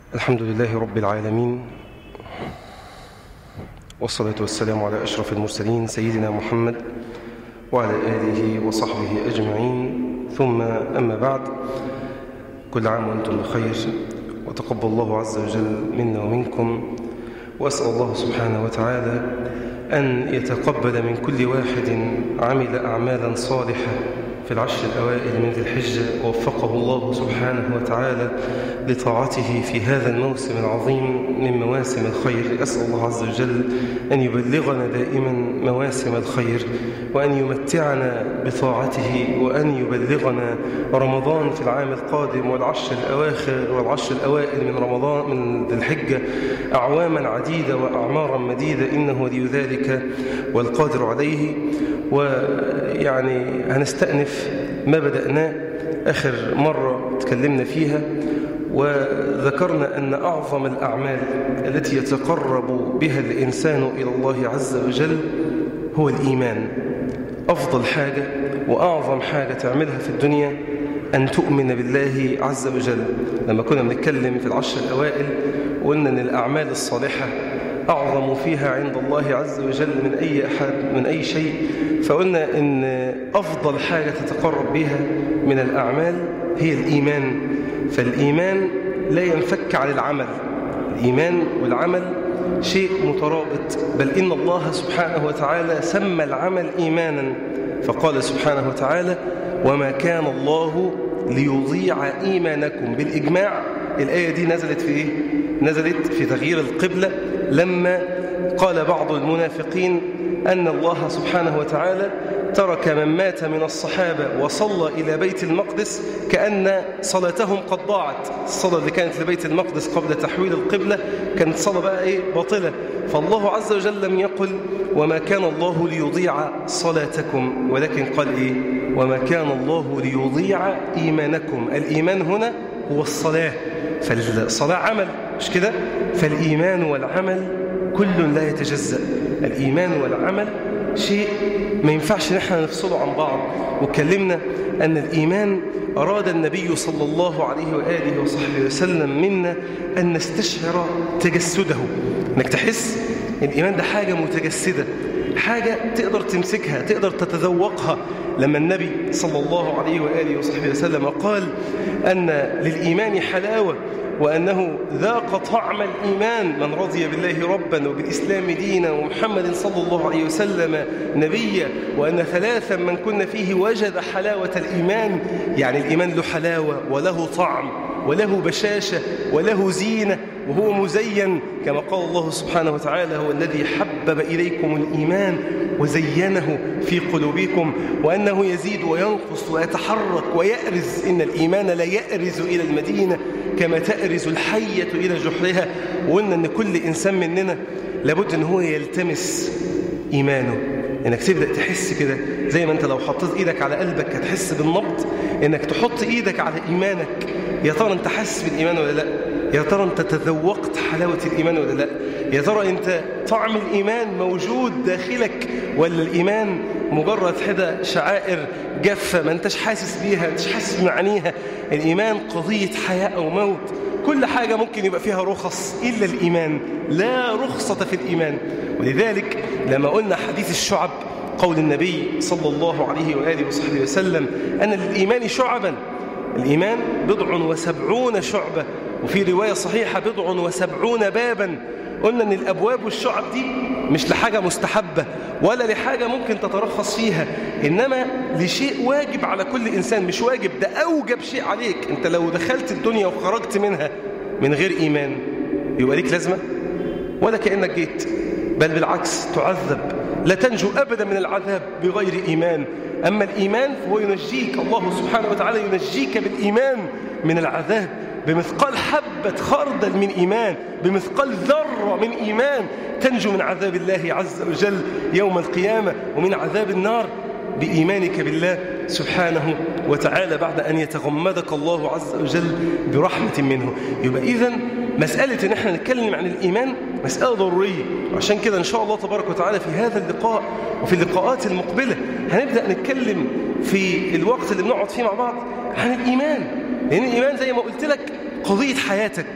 الحمد لله رب العالمين والصلاة والسلام على أشرف المرسلين سيدنا محمد وعلى آله وصحبه أجمعين ثم أما بعد كل عام وأنتم بخير وتقبل الله عز وجل منا ومنكم وأسأل الله سبحانه وتعالى أن يتقبل من كل واحد عمل أعمالا صالحة في العشر الأوائل من ذي الحجة ووفقه الله سبحانه وتعالى لطاعته في هذا الموسم العظيم من مواسم الخير أسأل الله عز وجل أن يبلغنا دائما مواسم الخير وأن يمتعنا بطاعته وأن يبلغنا رمضان في العام القادم والعشر الأواخر والعشر الأوائل من رمضان من ذي الحجة أعواما عديدة وأعمارا مديدة إنه ولي ذلك والقادر عليه ويعني هنستأنف ما بدأناه آخر مرة تكلمنا فيها وذكرنا أن أعظم الأعمال التي يتقرب بها الإنسان إلى الله عز وجل هو الإيمان أفضل حاجة وأعظم حاجة تعملها في الدنيا أن تؤمن بالله عز وجل لما كنا بنتكلم في العشر الأوائل قلنا أن الأعمال الصالحة أعظم فيها عند الله عز وجل من أي أحد من أي شيء فقلنا إن أفضل حاجة تتقرب بها من الأعمال هي الإيمان فالإيمان لا ينفك عن العمل الإيمان والعمل شيء مترابط بل إن الله سبحانه وتعالى سمى العمل إيمانا فقال سبحانه وتعالى وما كان الله ليضيع إيمانكم بالإجماع الآية دي نزلت في إيه؟ نزلت في تغيير القبلة لما قال بعض المنافقين أن الله سبحانه وتعالى ترك من مات من الصحابة وصلى إلى بيت المقدس كأن صلاتهم قد ضاعت الصلاة اللي كانت لبيت المقدس قبل تحويل القبلة كانت صلاة بقى إيه باطلة فالله عز وجل لم يقل وما كان الله ليضيع صلاتكم ولكن قال إيه وما كان الله ليضيع إيمانكم الإيمان هنا هو الصلاة فالصلاة عمل مش كده فالإيمان والعمل كل لا يتجزأ الإيمان والعمل شيء ما ينفعش نحن نفصله عن بعض وكلمنا أن الإيمان أراد النبي صلى الله عليه وآله وصحبه وسلم منا أن نستشعر تجسده أنك تحس الإيمان ده حاجة متجسدة حاجة تقدر تمسكها تقدر تتذوقها لما النبي صلى الله عليه وآله وصحبه وسلم قال أن للإيمان حلاوة وأنه ذاق طعم الإيمان من رضي بالله ربا وبالإسلام دينا ومحمد صلى الله عليه وسلم نبيا وأن ثلاثا من كنا فيه وجد حلاوة الإيمان يعني الإيمان له حلاوة وله طعم وله بشاشة وله زينة وهو مزين كما قال الله سبحانه وتعالى هو الذي حبب إليكم الإيمان وزينه في قلوبكم وأنه يزيد وينقص ويتحرك ويأرز إن الإيمان لا يأرز إلى المدينة كما تأرز الحية إلى جحرها وقلنا أن كل إنسان مننا لابد أن هو يلتمس إيمانه انك تبدا تحس كده زي ما انت لو حطيت ايدك على قلبك هتحس بالنبض انك تحط ايدك على ايمانك يا ترى انت حاسس بالايمان ولا لا يا ترى انت تذوقت حلاوه الايمان ولا لا يا ترى انت طعم الايمان موجود داخلك ولا الايمان مجرد حدا شعائر جافه ما انتش حاسس بيها انتش حاسس بمعانيها الايمان قضيه حياه او موت كل حاجه ممكن يبقى فيها رخص الا الايمان لا رخصه في الايمان ولذلك لما قلنا حديث الشعب قول النبي صلى الله عليه وآله وصحبه وسلم أن للإيمان شعبا الإيمان بضع وسبعون شعبة وفي رواية صحيحة بضع وسبعون بابا قلنا أن الأبواب والشعب دي مش لحاجة مستحبة ولا لحاجة ممكن تترخص فيها إنما لشيء واجب على كل إنسان مش واجب ده أوجب شيء عليك أنت لو دخلت الدنيا وخرجت منها من غير إيمان يبقى ليك لازمة ولا كأنك جيت بل بالعكس تعذب لا تنجو أبدا من العذاب بغير إيمان أما الإيمان فهو ينجيك الله سبحانه وتعالى ينجيك بالإيمان من العذاب بمثقال حبة خردل من إيمان بمثقال ذرة من إيمان تنجو من عذاب الله عز وجل يوم القيامة ومن عذاب النار بإيمانك بالله سبحانه وتعالى بعد أن يتغمدك الله عز وجل برحمة منه يبقى إذن مسألة أن احنا نتكلم عن الإيمان مسألة ضرورية وعشان كده إن شاء الله تبارك وتعالى في هذا اللقاء وفي اللقاءات المقبلة هنبدأ نتكلم في الوقت اللي بنقعد فيه مع بعض عن الإيمان لأن الإيمان زي ما قلت لك قضية حياتك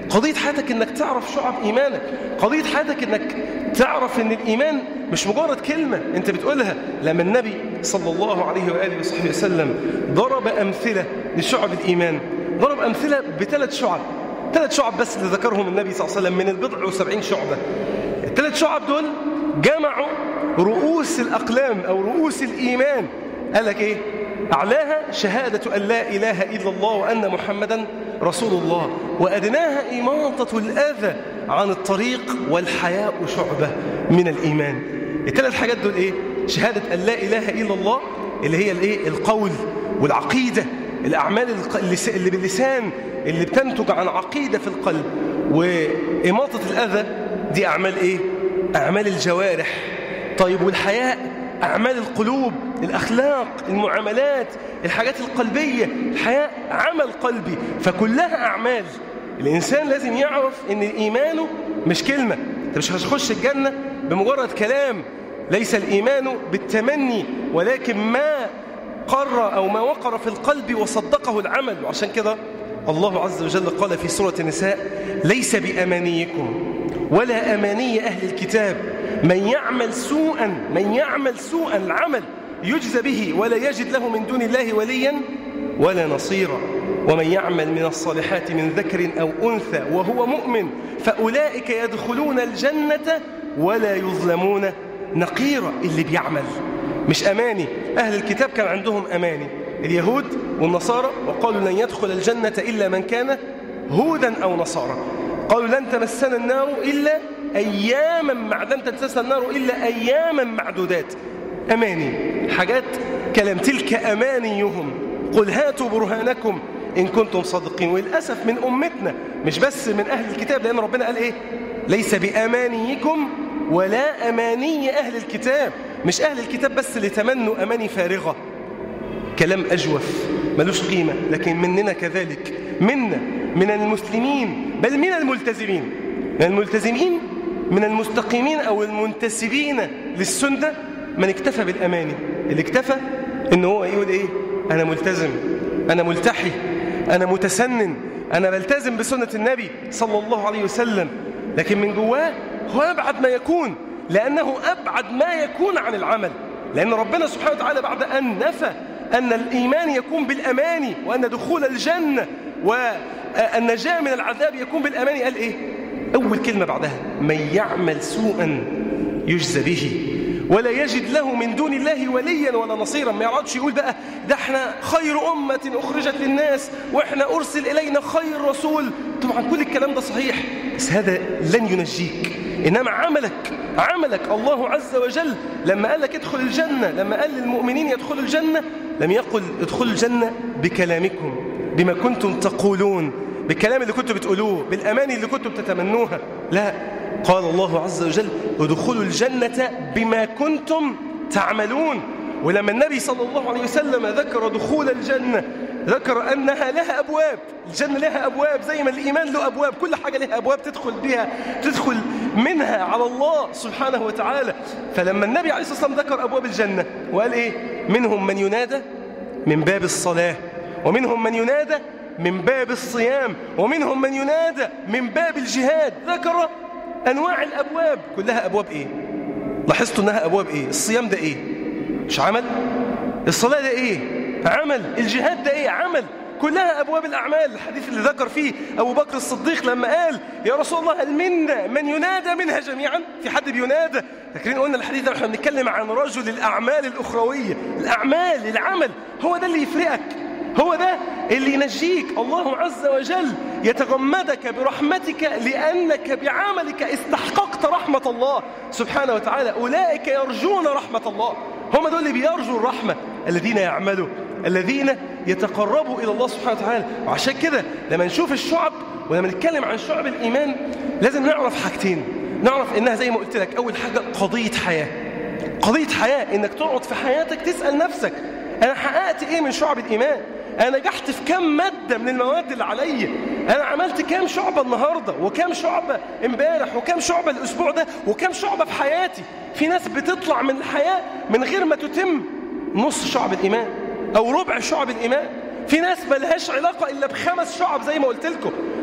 قضية حياتك انك تعرف شعب ايمانك قضية حياتك انك تعرف ان الايمان مش مجرد كلمة انت بتقولها لما النبي صلى الله عليه وآله وصحبه وسلم ضرب أمثلة لشعب الإيمان ضرب أمثلة بثلاث شعب ثلاث شعب بس اللي ذكرهم النبي صلى الله عليه وسلم من البضع وسبعين شعبة الثلاث شعب دول جمعوا رؤوس الأقلام أو رؤوس الإيمان قال لك إيه أعلاها شهادة أن لا إله إلا الله وأن محمدا رسول الله وأدناها إماطة الأذى عن الطريق والحياء شعبة من الإيمان الثلاث حاجات دول إيه شهادة أن لا إله إلا الله اللي هي الإيه القول والعقيدة الأعمال اللي باللسان اللي بتنتج عن عقيدة في القلب وإماطة الأذى دي أعمال إيه أعمال الجوارح طيب والحياء أعمال القلوب الأخلاق المعاملات الحاجات القلبية الحياء عمل قلبي فكلها أعمال الإنسان لازم يعرف أن إيمانه مش كلمة أنت مش هتخش الجنة بمجرد كلام ليس الإيمان بالتمني ولكن ما قر أو ما وقر في القلب وصدقه العمل وعشان كده الله عز وجل قال في سورة النساء ليس بأمانيكم ولا أماني أهل الكتاب من يعمل سوءا من يعمل سوءا العمل يجزى به ولا يجد له من دون الله وليا ولا نصيرا ومن يعمل من الصالحات من ذكر أو أنثى وهو مؤمن فأولئك يدخلون الجنة ولا يظلمون نقيرا اللي بيعمل مش أماني أهل الكتاب كان عندهم أماني اليهود والنصارى وقالوا لن يدخل الجنة إلا من كان هودا أو نصارى قالوا لن تمسنا النار إلا أياما مع لن تمسنا النار إلا أياما معدودات أماني حاجات كلام تلك أمانيهم قل هاتوا برهانكم إن كنتم صادقين وللأسف من أمتنا مش بس من أهل الكتاب لأن ربنا قال إيه ليس بأمانيكم ولا أماني أهل الكتاب مش أهل الكتاب بس اللي تمنوا أماني فارغة كلام أجوف ملوش قيمة لكن مننا كذلك منا من المسلمين بل من الملتزمين من الملتزمين من المستقيمين أو المنتسبين للسنة من اكتفى بالأماني اللي اكتفى إن هو يقول إيه أنا ملتزم أنا ملتحي أنا متسنن أنا بلتزم بسنة النبي صلى الله عليه وسلم لكن من جواه هو أبعد ما يكون لأنه أبعد ما يكون عن العمل لأن ربنا سبحانه وتعالى بعد أن نفى أن الإيمان يكون بالأمان وأن دخول الجنة والنجاة من العذاب يكون بالأمان قال إيه أول كلمة بعدها من يعمل سوءا يجزى به ولا يجد له من دون الله وليا ولا نصيرا ما يقعدش يقول بقى ده احنا خير أمة أخرجت للناس واحنا أرسل إلينا خير رسول طبعا كل الكلام ده صحيح بس هذا لن ينجيك إنما عملك عملك الله عز وجل لما قال لك ادخل الجنة لما قال للمؤمنين يدخلوا الجنة لم يقل ادخلوا الجنة بكلامكم بما كنتم تقولون بالكلام اللي كنتم بتقولوه بالأماني اللي كنتم تتمنوها لا قال الله عز وجل ادخلوا الجنة بما كنتم تعملون ولما النبي صلى الله عليه وسلم ذكر دخول الجنة ذكر أنها لها أبواب الجنة لها أبواب زي ما الإيمان له أبواب كل حاجة لها أبواب تدخل بها تدخل منها على الله سبحانه وتعالى فلما النبي عليه الصلاة والسلام ذكر أبواب الجنة وقال إيه منهم من ينادى من باب الصلاة ومنهم من ينادى من باب الصيام ومنهم من ينادى من باب الجهاد ذكر أنواع الأبواب كلها أبواب إيه لاحظتوا أنها أبواب إيه الصيام ده إيه مش عمل الصلاة ده إيه عمل الجهاد ده إيه عمل كلها أبواب الأعمال الحديث اللي ذكر فيه أبو بكر الصديق لما قال يا رسول الله هل منا من ينادى منها جميعا في حد بينادى فاكرين قلنا الحديث ده احنا بنتكلم عن رجل الأعمال الأخروية الأعمال العمل هو ده اللي يفرقك هو ده اللي ينجيك الله عز وجل يتغمدك برحمتك لأنك بعملك استحققت رحمة الله سبحانه وتعالى أولئك يرجون رحمة الله هم دول اللي بيرجوا الرحمة الذين يعملوا الذين يتقربوا إلى الله سبحانه وتعالى وعشان كده لما نشوف الشعب ولما نتكلم عن شعب الإيمان لازم نعرف حاجتين نعرف إنها زي ما قلت لك أول حاجة قضية حياة قضية حياة إنك تقعد في حياتك تسأل نفسك أنا حققت إيه من شعب الإيمان أنا نجحت في كم مادة من المواد اللي عليا أنا عملت كام شعبة النهاردة وكام شعبة امبارح وكام شعبة الأسبوع ده وكام شعبة في حياتي في ناس بتطلع من الحياة من غير ما تتم نص شعب الإيمان أو ربع شعب الإيمان في ناس ملهاش علاقة إلا بخمس شعب زي ما قلت لكم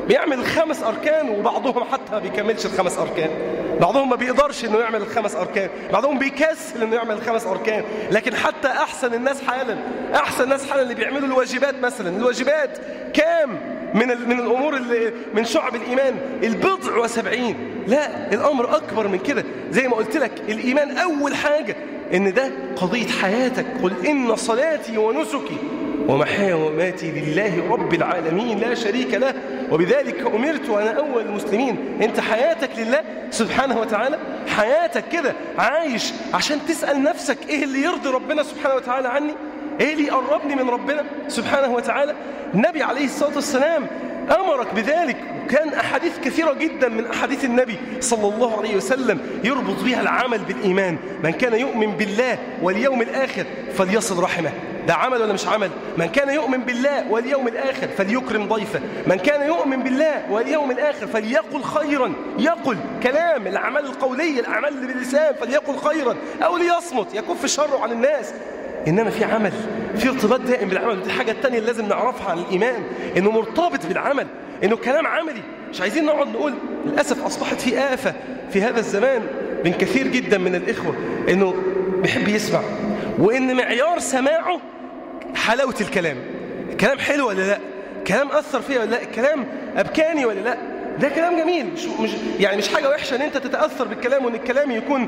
بيعمل الخمس أركان وبعضهم حتى ما بيكملش الخمس أركان بعضهم ما بيقدرش إنه يعمل الخمس أركان بعضهم بيكسل إنه يعمل الخمس أركان لكن حتى أحسن الناس حالا أحسن الناس حالا اللي بيعملوا الواجبات مثلا الواجبات كام من من الأمور اللي من شعب الإيمان البضع وسبعين لا الأمر أكبر من كده زي ما قلت لك الإيمان أول حاجة إن ده قضية حياتك قل إن صلاتي ونسكي ومحياي ومماتي لله رب العالمين لا شريك له وبذلك أمرت وأنا أول المسلمين أنت حياتك لله سبحانه وتعالى حياتك كده عايش عشان تسأل نفسك إيه اللي يرضي ربنا سبحانه وتعالى عني إيه اللي يقربني من ربنا سبحانه وتعالى النبي عليه الصلاة والسلام أمرك بذلك وكان أحاديث كثيرة جدا من أحاديث النبي صلى الله عليه وسلم يربط بها العمل بالإيمان من كان يؤمن بالله واليوم الآخر فليصل رحمه ده عمل ولا مش عمل من كان يؤمن بالله واليوم الآخر فليكرم ضيفه من كان يؤمن بالله واليوم الآخر فليقل خيرا يقل كلام الأعمال القولية الأعمال باللسان فليقل خيرا أو ليصمت يكف شره عن الناس إنما في عمل في ارتباط دائم بالعمل ودي الحاجة الثانية اللي لازم نعرفها عن الإيمان إنه مرتبط بالعمل إنه كلام عملي مش عايزين نقعد نقول للأسف أصبحت في آفة في هذا الزمان من كثير جدا من الإخوة إنه بيحب يسمع وإن معيار سماعه حلاوة الكلام الكلام حلو ولا لا كلام أثر فيه ولا لا الكلام أبكاني ولا لا ده كلام جميل مش مش يعني مش حاجة وحشة ان انت تتأثر بالكلام وان الكلام يكون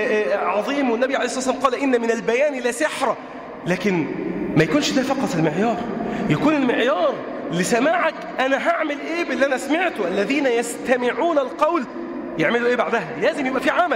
عظيم والنبي عليه الصلاة والسلام قال إن من البيان لسحرة لكن ما يكونش ده فقط المعيار يكون المعيار لسماعك أنا هعمل إيه باللي أنا سمعته الذين يستمعون القول يعملوا إيه بعدها لازم يبقى في عمل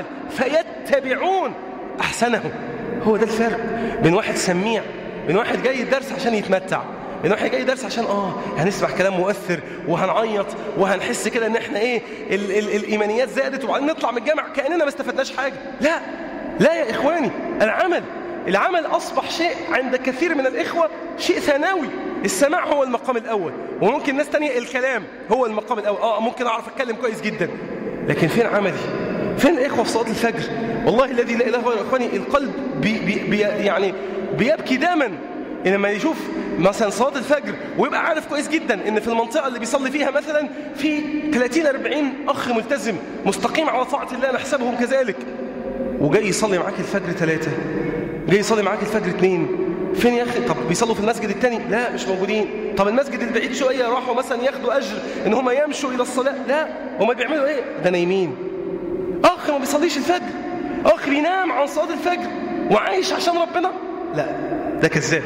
فيتبعون أحسنه هو ده الفرق بين واحد سميع بين واحد جاي الدرس عشان يتمتع بين واحد جاي درس عشان اه هنسمع كلام مؤثر وهنعيط وهنحس كده ان احنا ايه ال ال الايمانيات زادت وبعدين نطلع من الجامع كاننا ما استفدناش حاجه لا لا يا اخواني العمل العمل اصبح شيء عند كثير من الاخوه شيء ثانوي السماع هو المقام الاول وممكن ناس تانية الكلام هو المقام الاول اه ممكن اعرف اتكلم كويس جدا لكن فين عملي فين الاخوه في صلاه الفجر والله الذي لا اله الا اخواني القلب بي بي بي يعني بيبكي دايما لما يشوف مثلا صلاة الفجر ويبقى عارف كويس جدا ان في المنطقة اللي بيصلي فيها مثلا في 30 40 اخ ملتزم مستقيم على طاعة الله نحسبهم كذلك وجاي يصلي معاك الفجر ثلاثة جاي يصلي معاك الفجر اثنين فين يا اخي طب بيصلوا في المسجد الثاني لا مش موجودين طب المسجد البعيد شوية راحوا مثلا ياخدوا اجر ان هم يمشوا الى الصلاة لا هم بيعملوا ايه ده نايمين اخ ما بيصليش الفجر اخ بينام عن صلاة الفجر وعايش عشان ربنا لا ده كذاب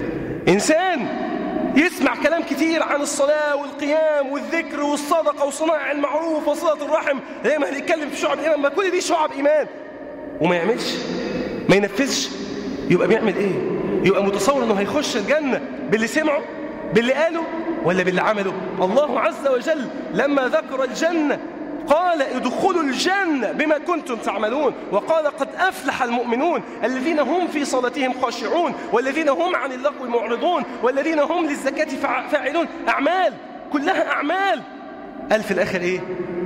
إنسان يسمع كلام كتير عن الصلاة والقيام والذكر والصدقة وصناع المعروف وصلة الرحم زي ما هنتكلم في شعب الإيمان ما كل دي شعب إيمان وما يعملش ما ينفذش يبقى بيعمل إيه؟ يبقى متصور إنه هيخش الجنة باللي سمعه باللي قاله ولا باللي عمله الله عز وجل لما ذكر الجنة قال ادخلوا الجنة بما كنتم تعملون وقال قد أفلح المؤمنون الذين هم في صلاتهم خاشعون والذين هم عن اللغو معرضون والذين هم للزكاة فاعلون أعمال كلها أعمال قال في الآخر إيه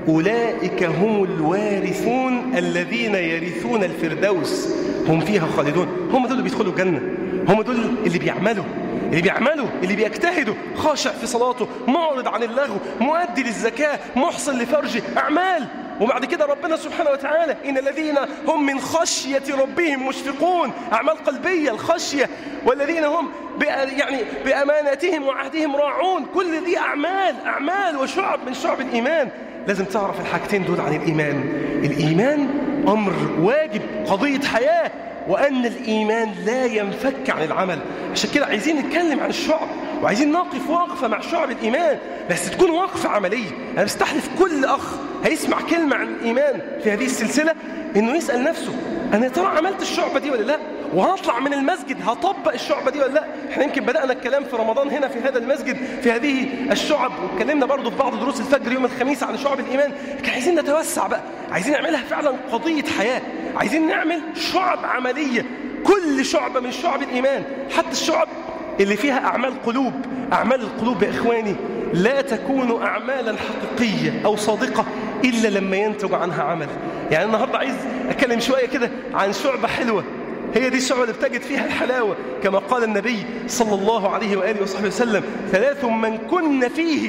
أولئك هم الوارثون الذين يرثون الفردوس هم فيها خالدون هم دول اللي بيدخلوا الجنة هم دول اللي بيعملوا اللي بيعملوا اللي بيجتهدوا خاشع في صلاته معرض عن اللغو مؤدي للزكاة محصن لفرجه أعمال وبعد كده ربنا سبحانه وتعالى إن الذين هم من خشية ربهم مشفقون أعمال قلبية الخشية والذين هم يعني بأماناتهم وعهدهم راعون كل دي أعمال أعمال وشعب من شعب الإيمان لازم تعرف الحاجتين دول عن الإيمان الإيمان أمر واجب قضية حياة وأن الإيمان لا ينفك عن العمل عشان كده عايزين نتكلم عن الشعب وعايزين نقف وقفة مع شعب الإيمان بس تكون وقفة عملية أنا بستحلف كل أخ هيسمع كلمة عن الإيمان في هذه السلسلة إنه يسأل نفسه أنا ترى عملت الشعبة دي ولا لا وهطلع من المسجد هطبق الشعبة دي ولا لا احنا يمكن بدأنا الكلام في رمضان هنا في هذا المسجد في هذه الشعب واتكلمنا برضه في بعض دروس الفجر يوم الخميس عن شعب الإيمان لكن عايزين نتوسع بقى عايزين نعملها فعلا قضية حياة عايزين نعمل شعب عملية كل شعبة من شعب الإيمان حتى الشعب اللي فيها أعمال قلوب أعمال القلوب يا إخواني لا تكون أعمالا حقيقية أو صادقة إلا لما ينتج عنها عمل يعني النهاردة عايز أتكلم شوية كده عن شعبة حلوة هي دي الشعبة اللي بتجد فيها الحلاوة كما قال النبي صلى الله عليه وآله وصحبه وسلم ثلاث من كن فيه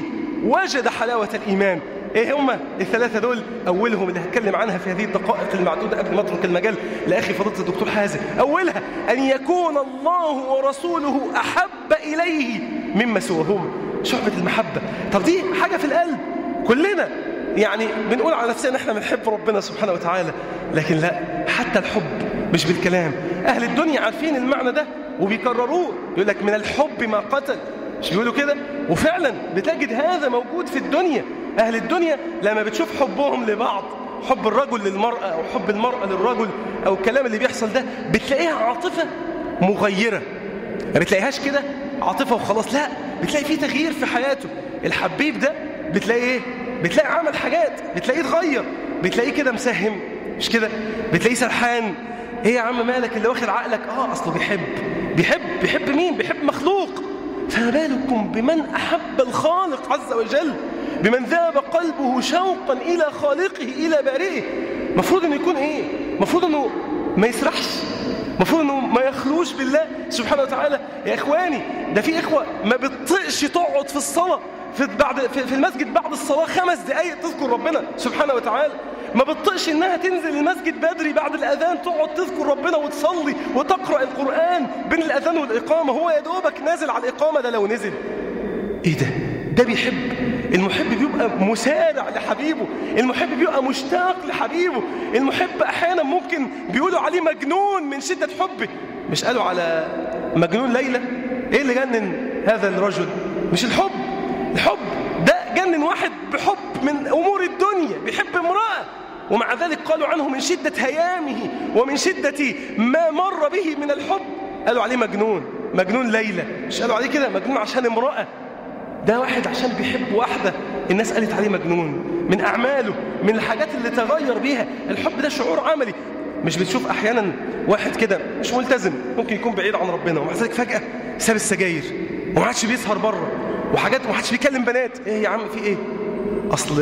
وجد حلاوة الإيمان ايه هم الثلاثة دول أولهم اللي هتكلم عنها في هذه الدقائق المعدودة قبل ما أترك المجال لأخي فضيلة الدكتور حازم أولها أن يكون الله ورسوله أحب إليه مما سواهما شعبة المحبة طب دي حاجة في القلب كلنا يعني بنقول على نفسنا احنا بنحب ربنا سبحانه وتعالى لكن لا حتى الحب مش بالكلام أهل الدنيا عارفين المعنى ده وبيكرروه يقول لك من الحب ما قتل مش بيقولوا كده وفعلا بتجد هذا موجود في الدنيا أهل الدنيا لما بتشوف حبهم لبعض حب الرجل للمرأة أو حب المرأة للرجل أو الكلام اللي بيحصل ده بتلاقيها عاطفة مغيرة ما بتلاقيهاش كده عاطفة وخلاص لا بتلاقي فيه تغيير في حياته الحبيب ده بتلاقي ايه بتلاقي عمل حاجات بتلاقيه اتغير بتلاقيه كده مسهم مش كده بتلاقيه سرحان ايه يا عم مالك اللي واخد عقلك اه اصله بيحب بيحب بيحب مين بيحب مخلوق فما بالكم بمن احب الخالق عز وجل بمن ذاب قلبه شوقا الى خالقه الى بارئه المفروض انه يكون ايه المفروض انه ما يسرحش المفروض انه ما يخلوش بالله سبحانه وتعالى يا اخواني ده في اخوه ما بتطقش تقعد في الصلاه في بعد في المسجد بعد الصلاه خمس دقائق تذكر ربنا سبحانه وتعالى ما بتطقش انها تنزل المسجد بدري بعد الاذان تقعد تذكر ربنا وتصلي وتقرا القران بين الاذان والاقامه هو يا دوبك نازل على الاقامه ده لو نزل ايه ده ده بيحب المحب بيبقى مسارع لحبيبه المحب بيبقى مشتاق لحبيبه المحب احيانا ممكن بيقولوا عليه مجنون من شده حبه مش قالوا على مجنون ليلى ايه اللي جنن هذا الرجل مش الحب الحب ده جنن واحد بحب من امور الدنيا بيحب امراه ومع ذلك قالوا عنه من شدة هيامه ومن شدة ما مر به من الحب قالوا عليه مجنون مجنون ليلى مش قالوا عليه كده مجنون عشان امرأة ده واحد عشان بيحب واحدة الناس قالت عليه مجنون من أعماله من الحاجات اللي تغير بيها الحب ده شعور عملي مش بتشوف أحيانا واحد كده مش ملتزم ممكن يكون بعيد عن ربنا ومع ذلك فجأة ساب السجاير وما عادش بيسهر بره وحاجات وما عادش بيكلم بنات ايه يا عم في ايه اصل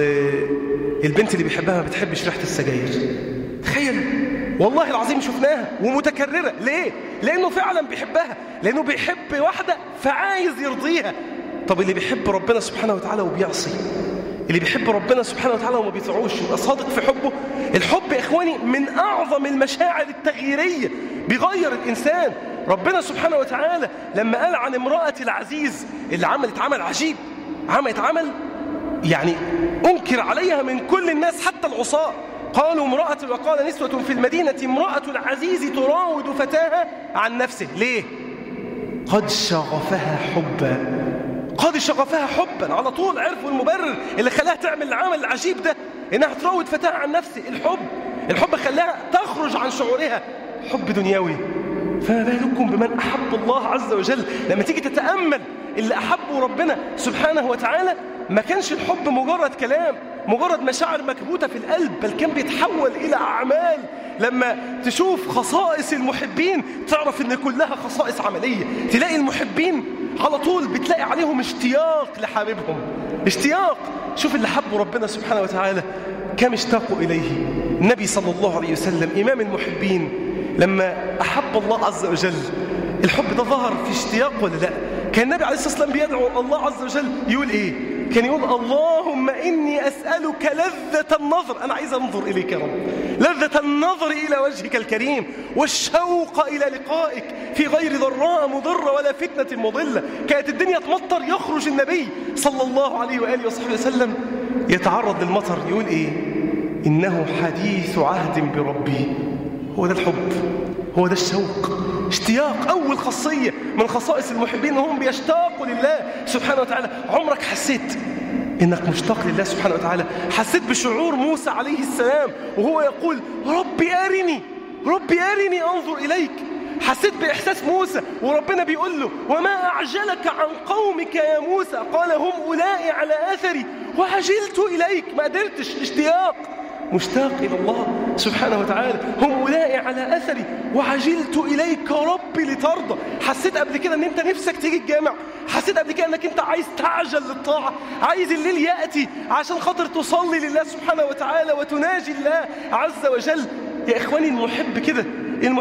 البنت اللي بيحبها ما بتحبش ريحه السجاير تخيل والله العظيم شفناها ومتكرره ليه لانه فعلا بيحبها لانه بيحب واحده فعايز يرضيها طب اللي بيحب ربنا سبحانه وتعالى وبيعصي اللي بيحب ربنا سبحانه وتعالى وما بيطيعوش يبقى صادق في حبه الحب يا اخواني من اعظم المشاعر التغييريه بيغير الانسان ربنا سبحانه وتعالى لما قال عن امراه العزيز اللي عملت عمل عجيب عملت عمل يعني انكر عليها من كل الناس حتى العصاه قالوا امراه وقال نسوه في المدينه امراه العزيز تراود فتاها عن نفسه ليه قد شغفها حبا قد شغفها حبا على طول عرفوا المبرر اللي خلاها تعمل العمل العجيب ده انها تراود فتاة عن نفسه الحب الحب خلاها تخرج عن شعورها حب دنيوي فما بالكم بمن احب الله عز وجل لما تيجي تتامل اللي احبه ربنا سبحانه وتعالى ما كانش الحب مجرد كلام مجرد مشاعر مكبوته في القلب بل كان بيتحول الى اعمال لما تشوف خصائص المحبين تعرف ان كلها خصائص عمليه تلاقي المحبين على طول بتلاقي عليهم اشتياق لحبيبهم اشتياق شوف اللي حبه ربنا سبحانه وتعالى كم اشتاقوا إليه النبي صلى الله عليه وسلم إمام المحبين لما أحب الله عز وجل الحب ده ظهر في اشتياق ولا لا كان النبي عليه الصلاة والسلام بيدعو الله عز وجل يقول إيه كان يقول اللهم إني أسألك لذة النظر أنا عايز أنظر إليك يا رب لذة النظر إلى وجهك الكريم والشوق إلى لقائك في غير ضراء مضرة ولا فتنة مضلة كانت الدنيا تمطر يخرج النبي صلى الله عليه وآله وصحبه وسلم يتعرض للمطر يقول إيه إنه حديث عهد بربي هو ده الحب هو ده الشوق اشتياق أول خاصية من خصائص المحبين هم بيشتاقوا لله سبحانه وتعالى عمرك حسيت إنك مشتاق لله سبحانه وتعالى حسيت بشعور موسى عليه السلام وهو يقول ربي أرني ربي أرني أنظر إليك حسيت بإحساس موسى وربنا بيقول له وما أعجلك عن قومك يا موسى قال هم أولئي على أثري وعجلت إليك ما قدرتش اشتياق مشتاق إلى الله سبحانه وتعالى هم أولئي على أثري وعجلت إليك ربي لترضى حسيت قبل كده أن أنت نفسك تيجي الجامع حسيت قبل كده أنك أنت عايز تعجل للطاعة عايز الليل يأتي عشان خاطر تصلي لله سبحانه وتعالى وتناجي الله عز وجل يا إخواني المحب كده المحب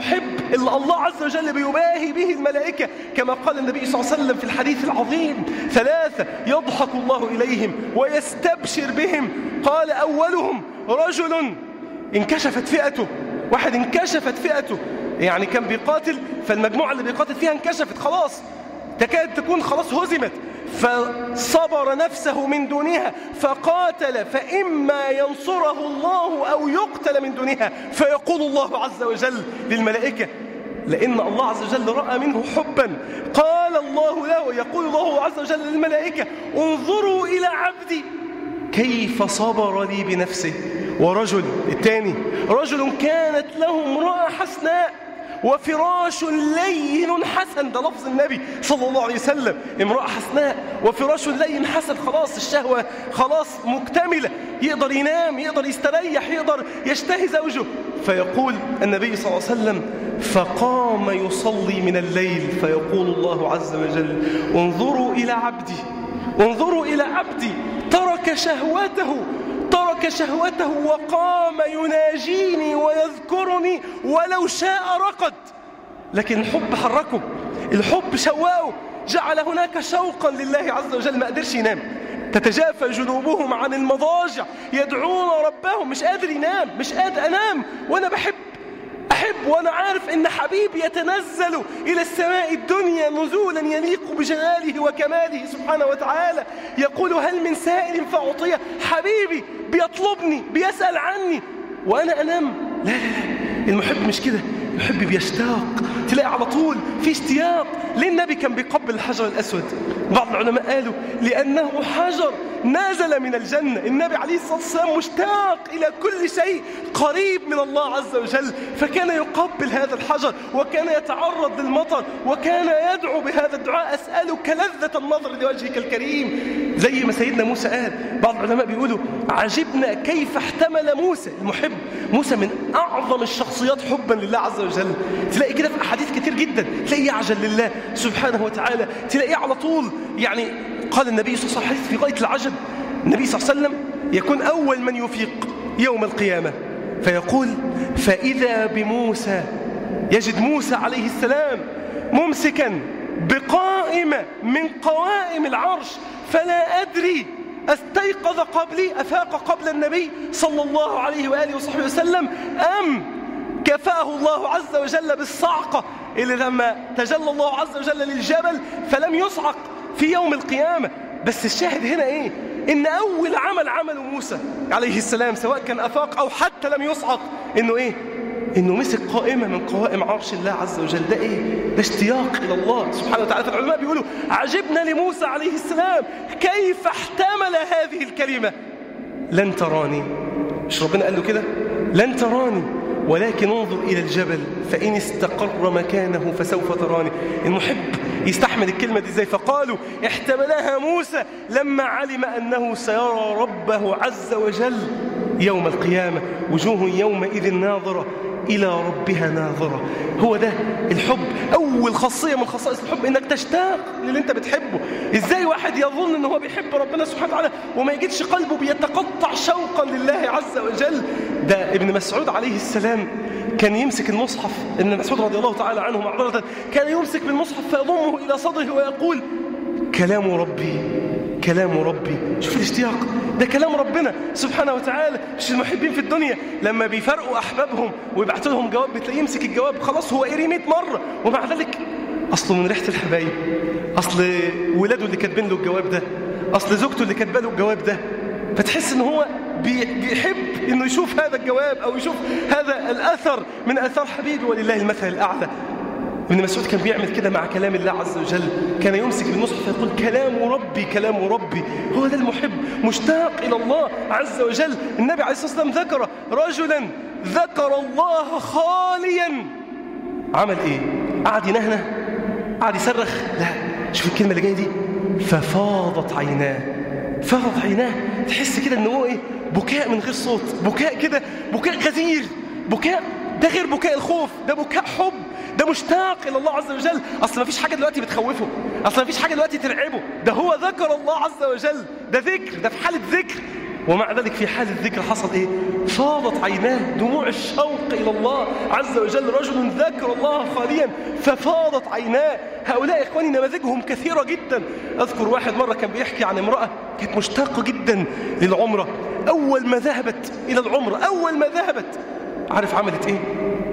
اللي الله عز وجل بيباهي به الملائكة كما قال النبي صلى الله عليه وسلم في الحديث العظيم ثلاثة يضحك الله إليهم ويستبشر بهم قال أولهم رجل انكشفت فئته واحد انكشفت فئته يعني كان بيقاتل فالمجموعة اللي بيقاتل فيها انكشفت خلاص تكاد تكون خلاص هزمت فصبر نفسه من دونها فقاتل فإما ينصره الله أو يقتل من دونها فيقول الله عز وجل للملائكة لأن الله عز وجل رأى منه حبا قال الله له يقول الله عز وجل للملائكة انظروا إلى عبدي كيف صبر لي بنفسه ورجل الثاني رجل كانت له امرأة حسناء وفراش لين حسن ده لفظ النبي صلى الله عليه وسلم امرأة حسناء وفراش لين حسن خلاص الشهوة خلاص مكتملة يقدر ينام يقدر يستريح يقدر يشتهي زوجه فيقول النبي صلى الله عليه وسلم فقام يصلي من الليل فيقول الله عز وجل انظروا إلى عبدي انظروا إلى عبدي ترك شهوته ترك شهوته وقام يناجيني ويذكرني ولو شاء رقد لكن الحب حركه الحب شوقه جعل هناك شوقا لله عز وجل ما قدرش ينام تتجافى جنوبهم عن المضاجع يدعون ربهم مش قادر ينام مش قادر أنام وأنا بحب أحب وأنا عارف إن حبيبي يتنزل إلى السماء الدنيا نزولا يليق بجلاله وكماله سبحانه وتعالى يقول هل من سائل فأعطيه حبيبي بيطلبني بيسأل عني وأنا أنام لا لا لا المحب مش كده المحب بيشتاق تلاقي على طول في اشتياق ليه النبي كان بيقبل الحجر الأسود بعض العلماء قالوا لأنه حجر نازل من الجنة النبي عليه الصلاة والسلام مشتاق إلى كل شيء قريب من الله عز وجل فكان يقبل هذا الحجر وكان يتعرض للمطر وكان يدعو بهذا الدعاء أسألك لذة النظر لوجهك الكريم زي ما سيدنا موسى قال بعض العلماء بيقولوا عجبنا كيف احتمل موسى المحب موسى من أعظم الشخصيات حبا لله عز وجل تلاقي كده في أحاديث كتير جدا تلاقيه يعجل لله سبحانه وتعالى تلاقيه على طول يعني قال النبي صلى الله عليه وسلم في غاية العجب النبي صلى الله عليه وسلم يكون أول من يفيق يوم القيامة فيقول فإذا بموسى يجد موسى عليه السلام ممسكا بقائمة من قوائم العرش فلا أدري استيقظ قبلي أفاق قبل النبي صلى الله عليه وآله وصحبه وسلم أم كفاه الله عز وجل بالصعقة اللي لما تجلى الله عز وجل للجبل فلم يصعق في يوم القيامة بس الشاهد هنا إيه إن أول عمل عمله موسى عليه السلام سواء كان أفاق أو حتى لم يصعق إنه إيه إنه مسك قائمة من قوائم عرش الله عز وجل ده إيه ده اشتياق إلى الله سبحانه وتعالى فالعلماء بيقولوا عجبنا لموسى عليه السلام كيف احتمل هذه الكلمة لن تراني مش ربنا قال له كده لن تراني ولكن انظر إلى الجبل فإن استقر مكانه فسوف تراني المحب يستحمل الكلمة دي ازاي فقالوا احتملها موسى لما علم أنه سيرى ربه عز وجل يوم القيامة وجوه يومئذ ناظرة إلى ربها ناظرة هو ده الحب أول خاصية من خصائص الحب إنك تشتاق للي أنت بتحبه إزاي واحد يظن أنه هو بيحب ربنا سبحانه وتعالى وما يجدش قلبه بيتقطع شوقا لله عز وجل ده ابن مسعود عليه السلام كان يمسك المصحف ابن مسعود رضي الله تعالى عنه معذرة كان يمسك بالمصحف فيضمه إلى صدره ويقول كلام ربي كلام ربي شوف الاشتياق ده كلام ربنا سبحانه وتعالى مش المحبين في الدنيا لما بيفرقوا أحبابهم ويبعتوا لهم جواب بتلاقيه يمسك الجواب خلاص هو قري 100 مرة ومع ذلك أصله من ريحة الحبايب أصل ولاده اللي كاتبين له الجواب ده أصل زوجته اللي كاتبه له الجواب ده فتحس ان هو بيحب انه يشوف هذا الجواب او يشوف هذا الاثر من اثار حبيبه ولله المثل الاعلى ابن مسعود كان بيعمل كده مع كلام الله عز وجل كان يمسك بالمصحف فيقول كلام ربي كلام ربي هو ده المحب مشتاق إلى الله عز وجل النبي عليه الصلاة والسلام ذكر رجلا ذكر الله خاليا عمل ايه قعد ينهنه قعد يصرخ لا شوف الكلمة اللي جاية دي ففاضت عيناه فاضت عيناه تحس كده ان هو ايه بكاء من غير صوت بكاء كده بكاء غزير بكاء ده غير بكاء الخوف ده بكاء حب ده مشتاق إلى الله عز وجل أصل ما فيش حاجة دلوقتي بتخوفه أصل ما فيش حاجة دلوقتي ترعبه ده هو ذكر الله عز وجل ده ذكر ده في حالة ذكر ومع ذلك في حال الذكر حصل إيه فاضت عيناه دموع الشوق اشتاق إلى الله عز وجل رجل ذكر الله خاليا ففاضت عيناه هؤلاء إخواني نماذجهم كثيرة جدا أذكر واحد مرة كان بيحكي عن امرأة كانت مشتاقة جدا للعمرة أول ما ذهبت إلى العمرة أول ما ذهبت عارف عملت إيه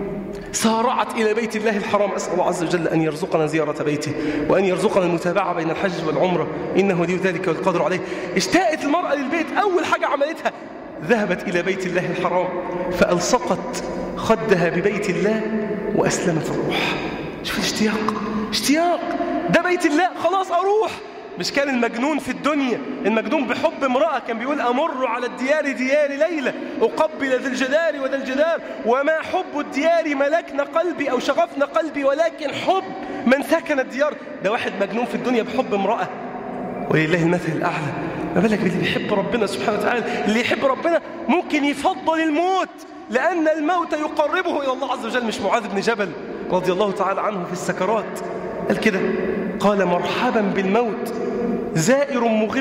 سارعت إلى بيت الله الحرام أسأل الله عز وجل أن يرزقنا زيارة بيته وأن يرزقنا المتابعة بين الحج والعمرة إنه ولي ذلك والقدر عليه اشتاقت المرأة للبيت أول حاجة عملتها ذهبت إلى بيت الله الحرام فألصقت خدها ببيت الله وأسلمت الروح شوف الاشتياق اشتياق ده بيت الله خلاص أروح مش كان المجنون في الدنيا المجنون بحب امرأة كان بيقول أمر على الديار ديار ليلة أقبل ذي الجدار وذا الجدار وما حب الديار ملكنا قلبي أو شغفنا قلبي ولكن حب من سكن الديار ده واحد مجنون في الدنيا بحب امرأة ولله المثل الأعلى ما بالك باللي بيحب ربنا سبحانه وتعالى اللي يحب ربنا ممكن يفضل الموت لأن الموت يقربه إلى الله عز وجل مش معاذ بن جبل رضي الله تعالى عنه في السكرات قال كده قال مرحبا بالموت زائر مغب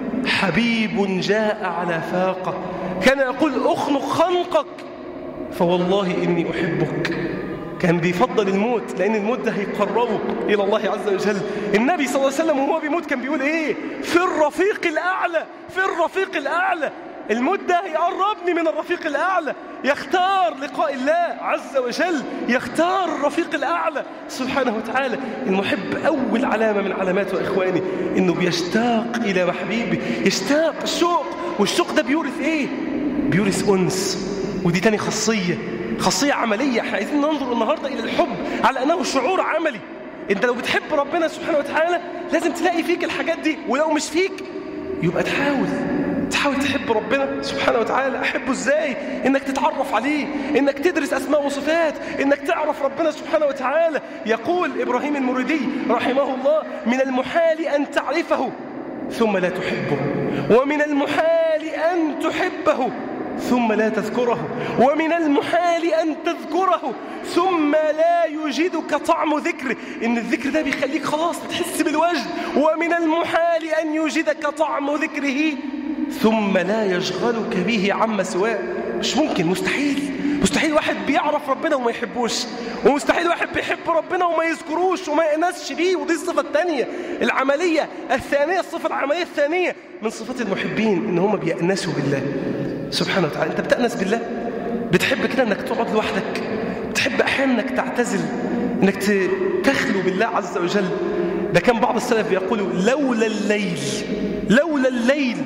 حبيب جاء على فاقة كان يقول أخنق خنقك فوالله إني أحبك كان بيفضل الموت لأن الموت ده هيقربه إلى الله عز وجل النبي صلى الله عليه وسلم وهو بيموت كان بيقول إيه في الرفيق الأعلى في الرفيق الأعلى الموت ده يقربني من الرفيق الأعلى يختار لقاء الله عز وجل يختار الرفيق الأعلى سبحانه وتعالى المحب أول علامة من علاماته إخواني إنه بيشتاق إلى محبيبه يشتاق الشوق والشوق ده بيورث إيه؟ بيورث أنس ودي تاني خاصية خاصية عملية احنا عايزين ننظر النهاردة إلى الحب على أنه شعور عملي انت لو بتحب ربنا سبحانه وتعالى لازم تلاقي فيك الحاجات دي ولو مش فيك يبقى تحاول تحاول تحب ربنا سبحانه وتعالى أحبه إزاي إنك تتعرف عليه إنك تدرس أسماء وصفات إنك تعرف ربنا سبحانه وتعالى يقول إبراهيم المريدي رحمه الله من المحال أن تعرفه ثم لا تحبه ومن المحال أن تحبه ثم لا تذكره ومن المحال أن تذكره ثم لا يجدك طعم ذكره إن الذكر ده بيخليك خلاص تحس بالوجد ومن المحال أن يجدك طعم ذكره ثم لا يشغلك به عما سواه مش ممكن مستحيل مستحيل واحد بيعرف ربنا وما يحبوش ومستحيل واحد بيحب ربنا وما يذكروش وما يأنسش بيه ودي الصفة الثانية العملية الثانية الصفة العملية الثانية من صفات المحبين إن هم بيأنسوا بالله سبحانه وتعالى أنت بتأنس بالله بتحب كده أنك تقعد لوحدك بتحب أحيانا أنك تعتزل أنك تخلو بالله عز وجل ده كان بعض السلف يقولوا لولا الليل لولا الليل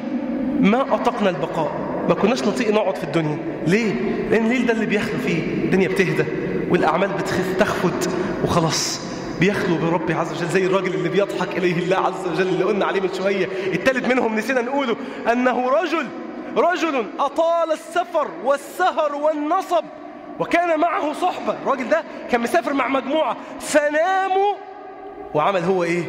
ما أطقنا البقاء ما كناش نطيق نقعد في الدنيا ليه؟ لأن الليل ده اللي بيخلو فيه الدنيا بتهدى والأعمال بتخف تخفت وخلاص بيخلو بربي عز وجل زي الراجل اللي بيضحك إليه الله عز وجل اللي قلنا عليه من شوية التالت منهم نسينا نقوله أنه رجل رجل أطال السفر والسهر والنصب وكان معه صحبة الراجل ده كان مسافر مع مجموعة فناموا وعمل هو إيه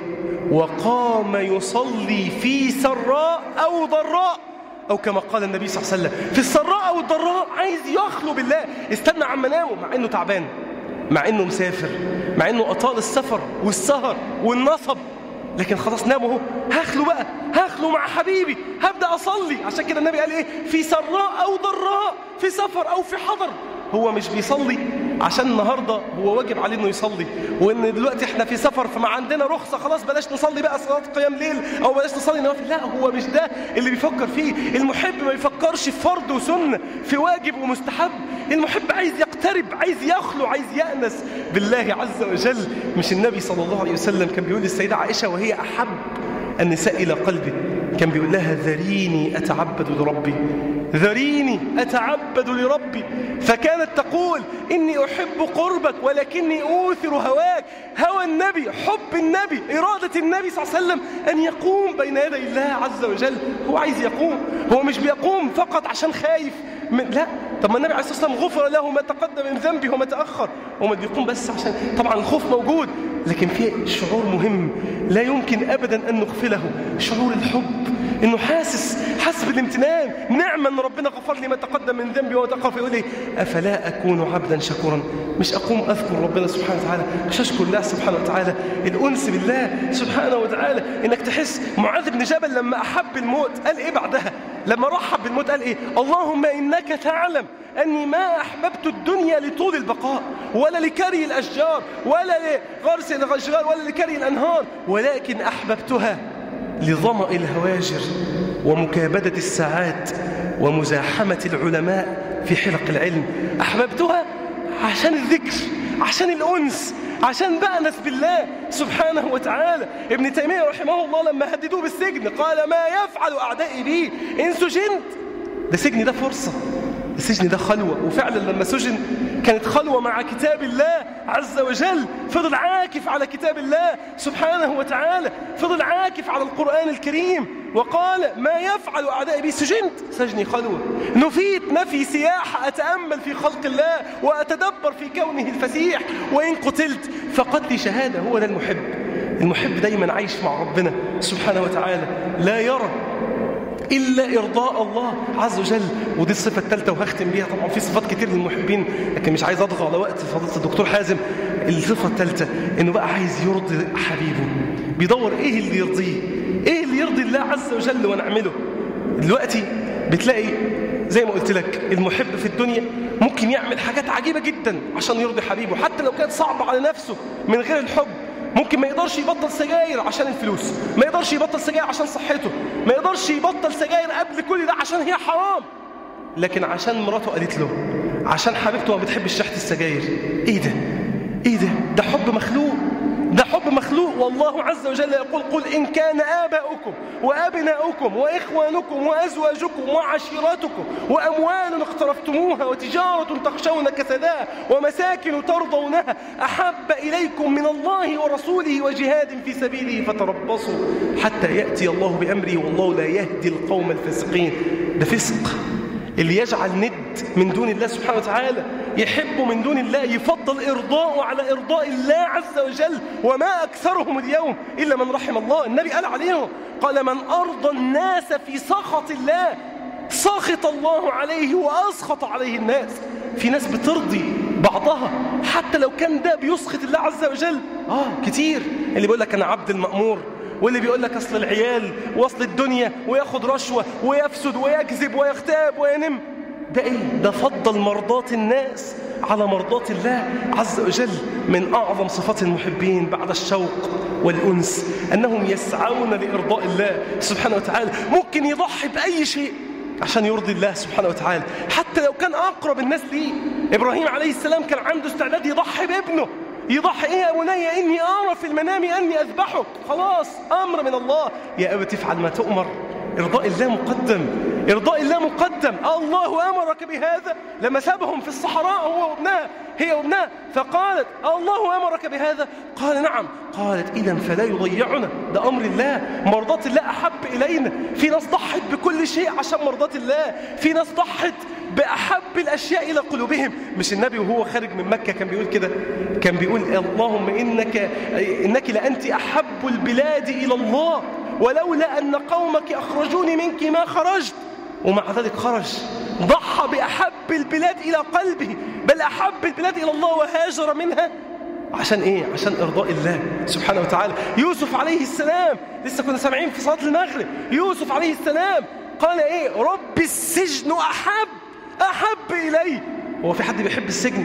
وقام يصلي في سراء أو ضراء أو كما قال النبي صلى الله عليه وسلم في السراء أو الضراء عايز يخلو بالله استنى عما نامه مع إنه تعبان مع إنه مسافر مع إنه أطال السفر والسهر والنصب لكن خلاص نام اهو هخلو بقى هخلو مع حبيبي هبدأ أصلي عشان كده النبي قال إيه في سراء أو ضراء في سفر أو في حضر هو مش بيصلي عشان النهاردة هو واجب عليه انه يصلي وان دلوقتي احنا في سفر فما عندنا رخصة خلاص بلاش نصلي بقى صلاة قيام ليل او بلاش نصلي نوافل لا هو مش ده اللي بيفكر فيه المحب ما يفكرش في فرض وسنة في واجب ومستحب المحب عايز يقترب عايز يخلو عايز يأنس بالله عز وجل مش النبي صلى الله عليه وسلم كان بيقول للسيدة عائشة وهي أحب النساء إلى قلبي كان بيقول لها ذريني أتعبد لربي ذريني أتعبد لربي فكانت تقول إني أحب قربك ولكني أوثر هواك هوى النبي حب النبي إرادة النبي صلى الله عليه وسلم أن يقوم بين يدي الله عز وجل هو عايز يقوم هو مش بيقوم فقط عشان خايف من لا طب ما النبي عليه الصلاة والسلام غفر له ما تقدم من ذنبه وما تأخر هو ما بيقوم بس عشان طبعا الخوف موجود لكن في شعور مهم لا يمكن أبدا أن نغفله شعور الحب انه حاسس حاسس بالامتنان نعمه ان ربنا غفر لي ما تقدم من ذنبي وما تقف يقول لي افلا اكون عبدا شكورا مش اقوم اذكر ربنا سبحانه وتعالى مش اشكر الله سبحانه وتعالى الانس بالله سبحانه وتعالى انك تحس معاذ بن جبل لما احب الموت قال ايه بعدها لما رحب بالموت قال ايه اللهم انك تعلم أني ما أحببت الدنيا لطول البقاء ولا لكري الأشجار ولا لغرس الأشجار ولا لكري الأنهار ولكن أحببتها لظمأ الهواجر ومكابدة الساعات ومزاحمة العلماء في حلق العلم أحببتها عشان الذكر عشان الأنس عشان بأنس بالله سبحانه وتعالى ابن تيمية رحمه الله لما هددوه بالسجن قال ما يفعل أعدائي بي إن سجنت ده سجن ده فرصة السجن ده خلوة وفعلا لما سجن كانت خلوة مع كتاب الله عز وجل فضل عاكف على كتاب الله سبحانه وتعالى فضل عاكف على القرآن الكريم وقال ما يفعل أعدائي بي سجنت سجني خلوة نفيت نفي سياحة أتأمل في خلق الله وأتدبر في كونه الفسيح وإن قتلت فقتلي شهادة هو ده المحب المحب دايما عايش مع ربنا سبحانه وتعالى لا يرى إلا إرضاء الله عز وجل ودي الصفة الثالثة وهختم بيها طبعا في صفات كتير للمحبين لكن مش عايز أضغى على وقت فضيلة الدكتور حازم الصفة الثالثة إنه بقى عايز يرضي حبيبه بيدور إيه اللي يرضيه إيه اللي يرضي الله عز وجل ونعمله دلوقتي بتلاقي زي ما قلت لك المحب في الدنيا ممكن يعمل حاجات عجيبة جدا عشان يرضي حبيبه حتى لو كانت صعبة على نفسه من غير الحب ممكن ما يقدرش يبطل سجاير عشان الفلوس ما يقدرش يبطل سجاير عشان صحته ما يقدرش يبطل سجاير قبل كل ده عشان هي حرام لكن عشان مراته قالت له عشان حبيبته ما بتحبش ريحه السجاير ايه ده ايه ده ده حب مخلوق ده حب مخلوق والله عز وجل يقول قل إن كان آباؤكم وأبناؤكم وإخوانكم وأزواجكم وعشيراتكم وأموال اقترفتموها وتجارة تخشون كسداها ومساكن ترضونها أحب إليكم من الله ورسوله وجهاد في سبيله فتربصوا حتى يأتي الله بأمره والله لا يهدي القوم الفاسقين ده فسق اللي يجعل ند من دون الله سبحانه وتعالى يحب من دون الله يفضل إرضاءه على إرضاء الله عز وجل وما أكثرهم اليوم إلا من رحم الله النبي قال عليهم قال من أرضى الناس في سخط الله سخط الله عليه وأسخط عليه الناس في ناس بترضي بعضها حتى لو كان ده بيسخط الله عز وجل آه كتير اللي بيقول لك أنا عبد المأمور واللي بيقول لك أصل العيال وأصل الدنيا وياخد رشوة ويفسد ويكذب ويغتاب وينم ده إيه؟ ده فضل مرضات الناس على مرضات الله عز وجل من أعظم صفات المحبين بعد الشوق والأنس أنهم يسعون لإرضاء الله سبحانه وتعالى ممكن يضحي بأي شيء عشان يرضي الله سبحانه وتعالى حتى لو كان أقرب الناس ليه إبراهيم عليه السلام كان عنده استعداد يضحي بابنه يضحي ايه يا بني اني ارى في المنام اني اذبحك خلاص امر من الله يا ابت افعل ما تؤمر ارضاء الله مقدم ارضاء الله مقدم الله امرك بهذا لما سابهم في الصحراء هو وابنها هي وابنها فقالت الله امرك بهذا قال نعم قالت اذا فلا يضيعنا ده امر الله مرضات الله احب الينا في ناس ضحت بكل شيء عشان مرضات الله في ناس ضحت بأحب الأشياء إلى قلوبهم مش النبي وهو خارج من مكة كان بيقول كده كان بيقول اللهم إنك, إنك لأنت أحب البلاد إلى الله ولولا أن قومك أخرجوني منك ما خرجت ومع ذلك خرج ضحى بأحب البلاد إلى قلبه بل أحب البلاد إلى الله وهاجر منها عشان إيه؟ عشان إرضاء الله سبحانه وتعالى يوسف عليه السلام لسه كنا سامعين في صلاة المغرب يوسف عليه السلام قال إيه؟ رب السجن أحب أحب إلي هو في حد بيحب السجن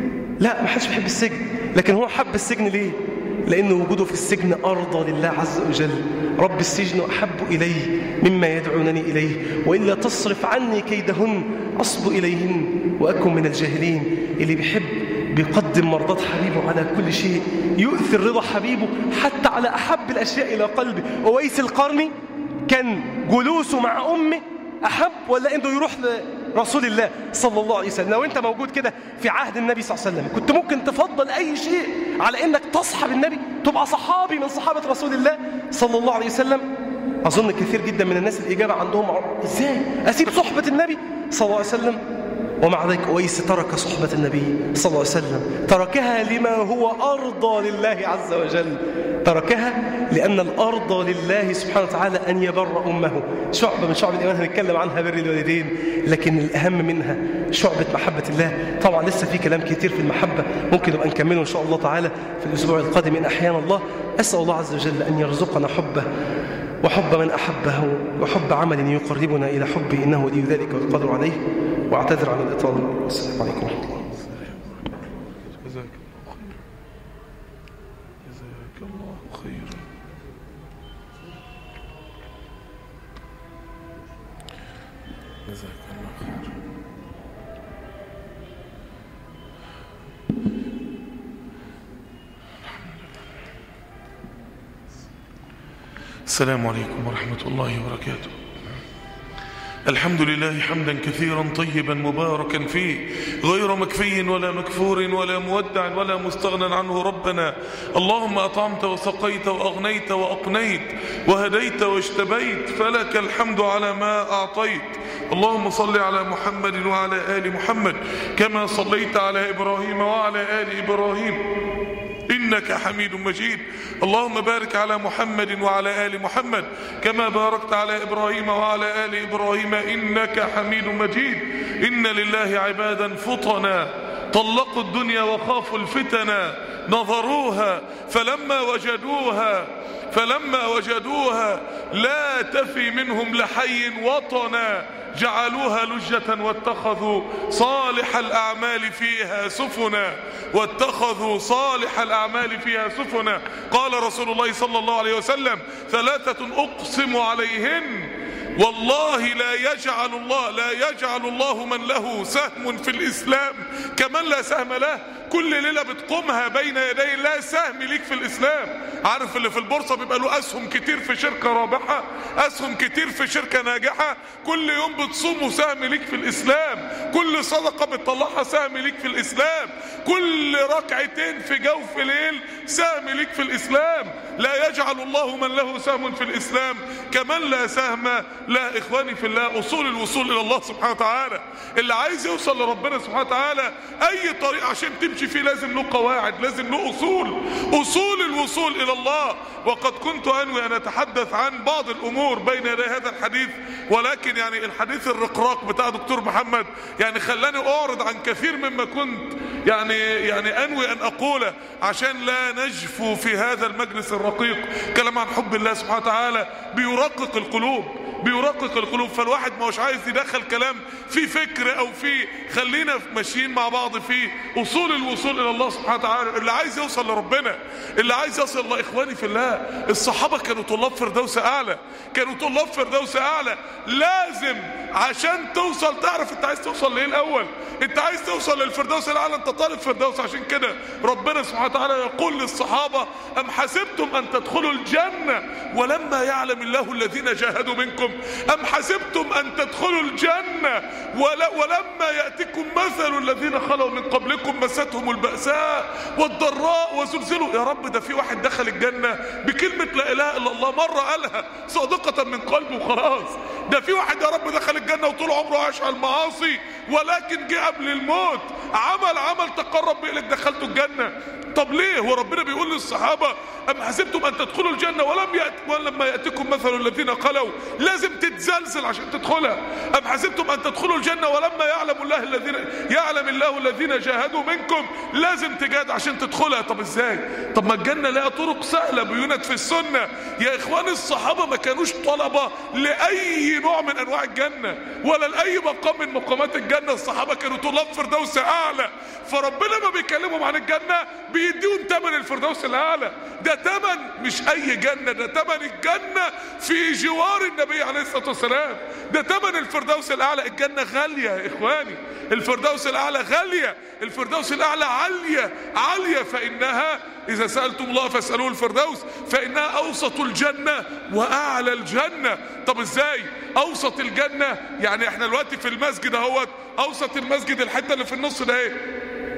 لا ما حدش بيحب السجن لكن هو حب السجن ليه لأن وجوده في السجن أرضى لله عز وجل رب السجن أحب إلي مما يدعونني إليه وإلا تصرف عني كيدهن أصب إليهن وأكن من الجاهلين اللي بيحب بيقدم مرضات حبيبه على كل شيء يؤثر رضا حبيبه حتى على أحب الأشياء إلى قلبه أويس القرني كان جلوسه مع أمه أحب ولا إنه يروح لرسول الله صلى الله عليه وسلم لو أنت موجود كده في عهد النبي صلى الله عليه وسلم كنت ممكن تفضل أي شيء على إنك تصحب النبي تبقى صحابي من صحابة رسول الله صلى الله عليه وسلم أظن كثير جدا من الناس الإجابة عندهم إزاي أسيب صحبة النبي صلى الله عليه وسلم ومع ذلك أويس ترك صحبة النبي صلى الله عليه وسلم تركها لما هو أرضى لله عز وجل تركها لأن الأرض لله سبحانه وتعالى أن يبر أمه شعبة من شعب الإيمان هنتكلم عنها بر الوالدين لكن الأهم منها شعبة محبة الله طبعا لسه في كلام كتير في المحبة ممكن نبقى نكمله إن شاء الله تعالى في الأسبوع القادم إن أحيانا الله أسأل الله عز وجل أن يرزقنا حبه وحب من أحبه وحب عمل يقربنا إلى حبه إنه ولي ذلك والقدر عليه وأعتذر عن الإطالة السلام عليكم ورحمة الله جزاك الله خير جزاك الله خيرا جزاك الله خير السلام عليكم ورحمة الله وبركاته الحمد لله حمدا كثيرا طيبا مباركا فيه غير مكفي ولا مكفور ولا مودع ولا مستغنى عنه ربنا اللهم أطعمت وسقيت وأغنيت وأقنيت وهديت واجتبيت فلك الحمد على ما أعطيت اللهم صل على محمد وعلى آل محمد كما صليت على إبراهيم وعلى آل إبراهيم إنك حميد مجيد اللهم بارك على محمد وعلى آل محمد كما باركت على إبراهيم وعلى آل إبراهيم إنك حميد مجيد إن لله عبادا فطنا طلقوا الدنيا وخافوا الفتنا نظروها فلما وجدوها فلما وجدوها لا تفي منهم لحي وطنا جعلوها لجة واتخذوا صالح الأعمال فيها سفنا واتخذوا صالح الأعمال فيها سفنا قال رسول الله صلى الله عليه وسلم ثلاثة أقسم عليهن والله لا يجعل الله لا يجعل الله من له سهم في الإسلام كمن لا سهم له كل ليلة بتقومها بين يدي لا سهم ليك في الإسلام عارف اللي في البورصة بيبقى له أسهم كتير في شركة رابحة أسهم كتير في شركة ناجحة كل يوم بتصوم سهم ليك في الإسلام كل صدقة بتطلعها سهم ليك في الإسلام كل ركعتين في جوف ليل سهم ليك في الإسلام لا يجعل الله من له سهم في الإسلام كمن لا سهم لا إخواني في الله أصول الوصول إلى الله سبحانه وتعالى اللي عايز يوصل لربنا سبحانه وتعالى أي طريق عشان تمشي فيه لازم له قواعد لازم له أصول أصول الوصول إلى الله وقد كنت أنوي أن أتحدث عن بعض الأمور بين يدي هذا الحديث ولكن يعني الحديث الرقراق بتاع دكتور محمد يعني خلاني أعرض عن كثير مما كنت يعني يعني أنوي أن أقوله عشان لا نجفو في هذا المجلس الرقيق كلام عن حب الله سبحانه وتعالى بيرقق القلوب بيرقق القلوب فالواحد ما هوش عايز يدخل كلام في فكر او في خلينا ماشيين مع بعض في اصول الوصول الى الله سبحانه وتعالى اللي عايز يوصل لربنا اللي عايز يصل الله اخواني في الله الصحابه كانوا طلاب فردوس اعلى كانوا طلاب فردوس اعلى لازم عشان توصل تعرف انت عايز توصل لايه الاول انت عايز توصل للفردوس الاعلى انت طالب فردوس عشان كده ربنا سبحانه وتعالى يقول للصحابه ام حسبتم ان تدخلوا الجنه ولما يعلم الله الذين جاهدوا منكم أم حسبتم أن تدخلوا الجنة ولا ولما يأتكم مثل الذين خلوا من قبلكم مستهم البأساء والضراء وزلزلوا يا رب ده في واحد دخل الجنة بكلمة لا إله إلا الله مرة قالها صادقة من قلبه وخلاص ده في واحد يا رب دخل الجنة وطول عمره عاش على المعاصي ولكن جه قبل الموت عمل عمل تقرب بيه لك دخلته الجنة طب ليه هو ربنا بيقول للصحابة أم حسبتم أن تدخلوا الجنة ولم يأت ولما يأتكم مثل الذين خلوا لازم تتزلزل عشان تدخلها أم حسبتم أن تدخلوا الجنة ولما يعلم الله الذين يعلم الله الذين جاهدوا منكم لازم تجاهد عشان تدخلها طب ازاي طب ما الجنة لها طرق سهلة بيونت في السنة يا إخوان الصحابة ما كانوش طلبة لأي نوع من أنواع الجنة ولا لأي مقام من مقامات الجنة الصحابة كانوا طلاب فردوس أعلى فربنا ما بيكلمهم عن الجنة بيديهم تمن الفردوس الأعلى ده تمن مش أي جنة ده تمن الجنة في جوار النبي عليه الصلاة والسلام ده تمن الفردوس الأعلى الجنة غالية يا إخواني الفردوس الأعلى غالية الفردوس الأعلى عالية عالية فإنها إذا سألتم الله فاسألوه الفردوس فإنها أوسط الجنة وأعلى الجنة طب إزاي أوسط الجنة يعني إحنا دلوقتي في المسجد اهوت أوسط المسجد الحتة اللي في النص ده إيه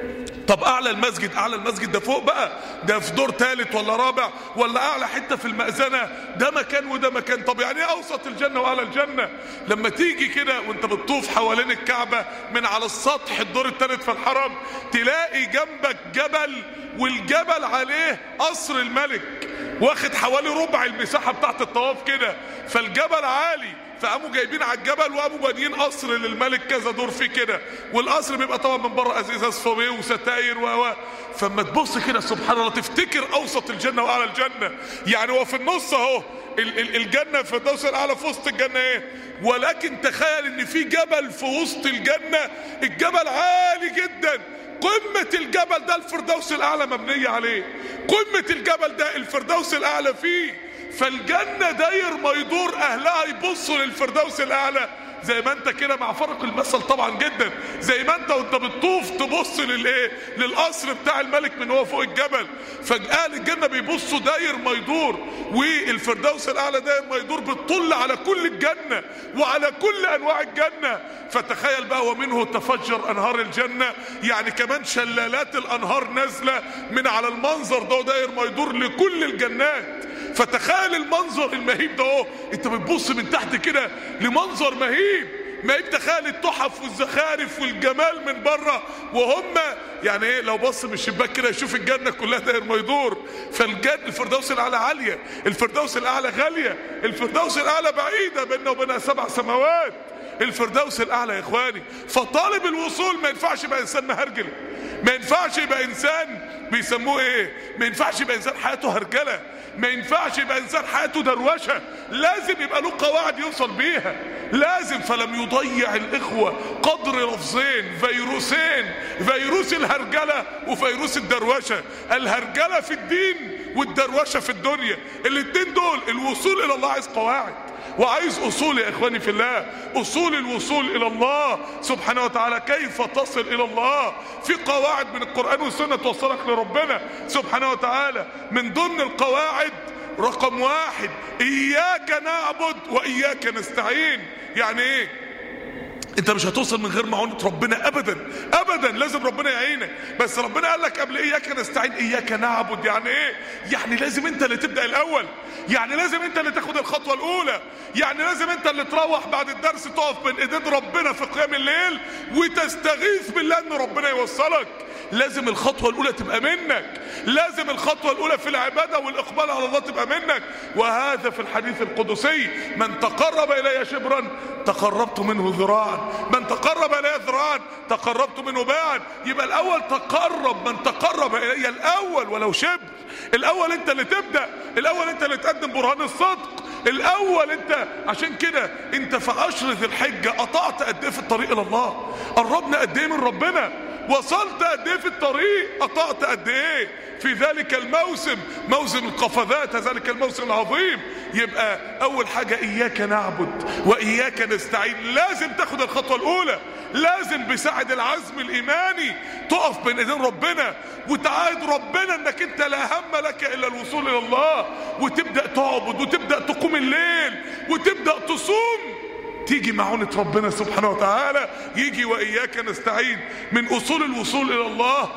طب اعلى المسجد اعلى المسجد ده فوق بقى ده في دور ثالث ولا رابع ولا اعلى حته في المأذنه ده مكان وده مكان طب يعني ايه اوسط الجنه واعلى الجنه لما تيجي كده وانت بتطوف حوالين الكعبه من على السطح الدور الثالث في الحرم تلاقي جنبك جبل والجبل عليه قصر الملك واخد حوالي ربع المساحه بتاعت الطواف كده فالجبل عالي فقاموا جايبين على الجبل وقاموا بانيين قصر للملك كذا دور فيه كده والقصر بيبقى طبعا من بره ازاز فوميه وستاير و فاما تبص كده سبحان الله تفتكر اوسط الجنه واعلى الجنه يعني هو في النص اهو ال- ال- الجنه في الدوس الاعلى في وسط الجنه ايه ولكن تخيل ان في جبل في وسط الجنه الجبل عالي جدا قمة الجبل ده الفردوس الأعلى مبنية عليه قمة الجبل ده الفردوس الأعلى فيه فالجنة داير ما يدور أهلها يبصوا للفردوس الأعلى زي ما انت كده مع فرق المثل طبعا جدا زي ما انت وانت بتطوف تبص للايه للقصر بتاع الملك من هو فوق الجبل فاهل الجنه بيبصوا داير ما يدور والفردوس الاعلى داير ما يدور بتطل على كل الجنه وعلى كل انواع الجنه فتخيل بقى ومنه تفجر انهار الجنه يعني كمان شلالات الانهار نازله من على المنظر ده داير ما يدور لكل الجنات فتخيل المنظر المهيب ده اهو انت بتبص من تحت كده لمنظر مهيب مهيب تخيل التحف والزخارف والجمال من بره وهم يعني ايه لو بص من الشباك كده يشوف الجنه كلها داير ما يدور فالجنه الفردوس الاعلى عاليه الفردوس الاعلى غاليه الفردوس الاعلى بعيده بيننا وبينها سبع سماوات الفردوس الاعلى يا اخواني فطالب الوصول ما ينفعش يبقى انسان مهرجل ما ينفعش يبقى انسان بيسموه ايه ما ينفعش يبقى انسان حياته هرجله ما ينفعش يبقى انسان حياته دروشه لازم يبقى له قواعد يوصل بيها لازم فلم يضيع الاخوه قدر لفظين فيروسين فيروس الهرجله وفيروس الدروشه الهرجله في الدين والدروشه في الدنيا الاتنين دول الوصول الى الله عايز قواعد وعايز اصول يا اخواني في الله اصول الوصول الى الله سبحانه وتعالى كيف تصل الى الله في قواعد من القران والسنه توصلك لربنا سبحانه وتعالى من ضمن القواعد رقم واحد اياك نعبد واياك نستعين يعني ايه انت مش هتوصل من غير معونة ربنا ابدا ابدا لازم ربنا يعينك بس ربنا قال لك قبل اياك نستعين اياك نعبد يعني ايه يعني لازم انت اللي تبدا الاول يعني لازم انت اللي تاخد الخطوه الاولى يعني لازم انت اللي تروح بعد الدرس تقف بين ايدين ربنا في قيام الليل وتستغيث بالله ان ربنا يوصلك لازم الخطوة الأولى تبقى منك لازم الخطوة الأولى في العبادة والإقبال على الله تبقى منك وهذا في الحديث القدسي من تقرب إلي شبرا تقربت منه ذراعا من تقرب إلي ذراعا تقربت منه باعا يبقى الأول تقرب من تقرب إلي الأول ولو شبر الأول أنت اللي تبدأ الأول أنت اللي تقدم برهان الصدق الاول انت عشان كده انت في عشر ذي الحجه قطعت قد ايه في الطريق الى الله قربنا قد ايه من ربنا وصلت قد ايه في الطريق قطعت قد ايه في ذلك الموسم موسم القفزات ذلك الموسم العظيم يبقى اول حاجه اياك نعبد واياك نستعين لازم تاخد الخطوه الاولى لازم بساعد العزم الايماني تقف بين ايدين ربنا وتعاهد ربنا انك انت لا هم لك الا الوصول الى الله وتبدا تعبد وتبدا تقوم الليل وتبدا تصوم تيجي معونة ربنا سبحانه وتعالى يجي وإياك نستعين من أصول الوصول إلى الله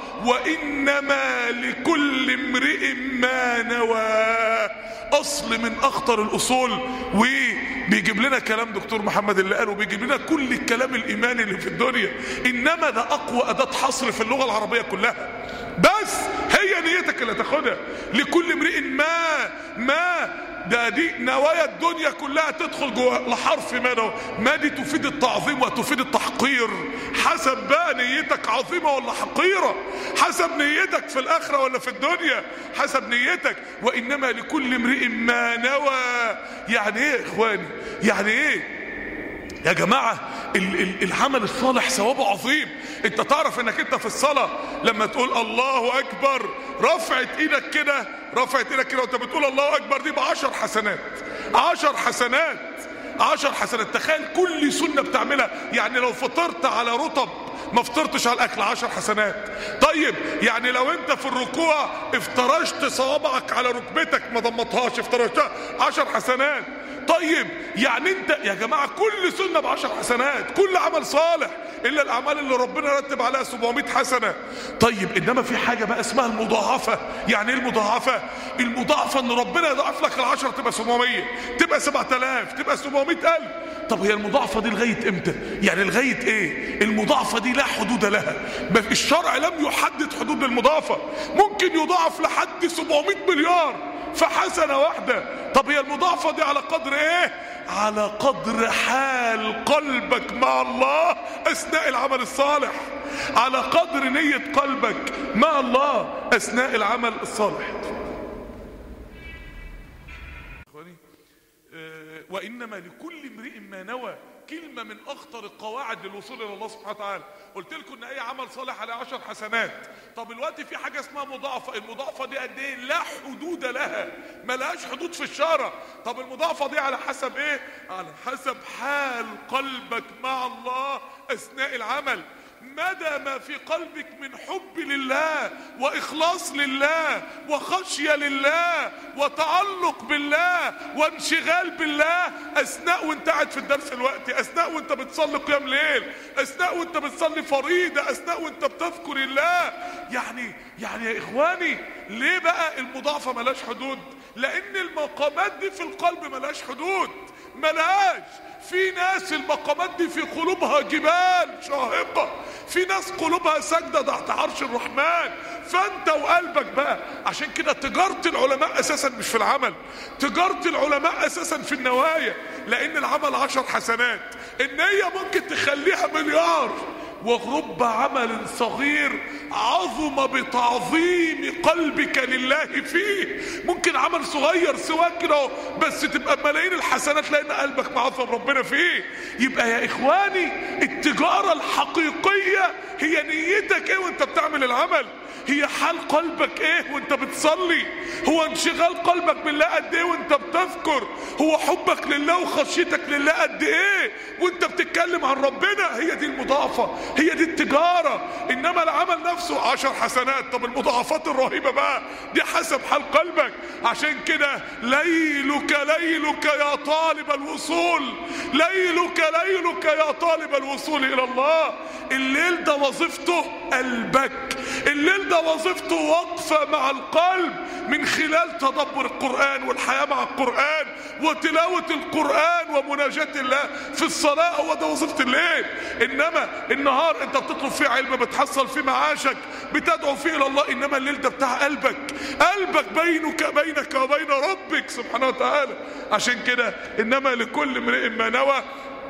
وإنما لكل امرئ ما نوى أصل من أخطر الأصول وبيجيب لنا كلام دكتور محمد اللي قاله بيجيب لنا كل الكلام الإيماني اللي في الدنيا إنما ده أقوى أداة حصر في اللغة العربية كلها بس هي نيتك اللي تاخدها لكل امرئ ما ما ده دي نوايا الدنيا كلها تدخل جوه لحرف ما ده ما دي تفيد التعظيم وتفيد التحقير حسب بقى نيتك عظيمة ولا حقيرة حسب نيتك في الآخرة ولا في الدنيا حسب نيتك وإنما لكل امرئ ما نوى يعني ايه يا اخواني يعني ايه يا جماعة ال- ال- العمل الصالح ثوابه عظيم انت تعرف انك انت في الصلاة لما تقول الله اكبر رفعت ايدك كده رفعت ايدك كده وانت بتقول الله اكبر دي بعشر حسنات عشر حسنات عشر حسنات تخيل كل سنة بتعملها يعني لو فطرت على رطب ما فطرتش على الاكل عشر حسنات طيب يعني لو انت في الركوع افترشت صوابعك على ركبتك ما ضمتهاش افترشتها عشر حسنات طيب يعني انت يا جماعة كل سنة بعشر حسنات كل عمل صالح الا الاعمال اللي ربنا رتب عليها 700 حسنه طيب انما في حاجه بقى اسمها المضاعفه يعني ايه المضاعفه المضاعفه ان ربنا يضاعف لك العشرة تبقى 700 تبقى 7000 تبقى 700000 طب هي المضاعفه دي لغايه امتى يعني لغايه ايه المضاعفه دي لا حدود لها ما في- الشرع لم يحدد حدود للمضاعفه ممكن يضاعف لحد 700 مليار في حسنه واحده طب هي المضاعفه دي على قدر ايه على قدر حال قلبك مع الله اثناء العمل الصالح على قدر نيه قلبك مع الله اثناء العمل الصالح إخواني، آه، وإنما لكل امرئ ما نوى كلمة من أخطر القواعد للوصول إلى الله سبحانه وتعالى قلت لكم إن أي عمل صالح على عشر حسنات طب الوقت في حاجة اسمها مضاعفة المضاعفة دي قد إيه لا حدود لها ملهاش حدود في الشارع طب المضاعفة دي على حسب إيه على حسب حال قلبك مع الله أثناء العمل مدى ما في قلبك من حب لله واخلاص لله وخشيه لله وتعلق بالله وانشغال بالله اثناء وانت قاعد في الدرس الوقت اثناء وانت بتصلي قيام ليل اثناء وانت بتصلي فريضه اثناء وانت بتذكر الله يعني يعني يا اخواني ليه بقى المضاعفه ملاش حدود لان المقامات دي في القلب ملاش حدود ملاش في ناس المقامات دي في قلوبها جبال شاهقة في ناس قلوبها ساجدة تحت عرش الرحمن فانت وقلبك بقى عشان كده تجارة العلماء اساسا مش في العمل تجارة العلماء اساسا في النوايا لان العمل عشر حسنات النية ممكن تخليها مليار ورب عمل صغير عظم بتعظيم قلبك لله فيه ممكن عمل صغير سواء كده اهو، بس تبقى ملايين الحسنات لان قلبك معظم ربنا فيه يبقى يا اخواني التجارة الحقيقية هي نيتك ايه وانت بتعمل العمل هي حال قلبك ايه وانت بتصلي هو انشغال قلبك بالله قد ايه وانت بتذكر هو حبك لله وخشيتك لله قد ايه وانت بتتكلم عن ربنا هي دي المضاعفة هي دي التجارة انما العمل نفسه عشر حسنات طب المضاعفات الرهيبة بقى دي حسب حال قلبك عشان كده ليلك ليلك يا طالب الوصول ليلك ليلك يا طالب الوصول الى الله الليل ده وظيفته قلبك الليل ده وظيفته وقفة مع القلب من خلال تدبر القرآن والحياة مع القرآن وتلاوة القرآن ومناجاة الله في الصلاة هو ده وظيفة الليل إنما النهار أنت بتطلب فيه علم بتحصل فيه معاشك بتدعو فيه إلى الله إنما الليل ده بتاع قلبك قلبك بينك بينك وبين ربك سبحانه وتعالى عشان كده إنما لكل امرئ ما نوى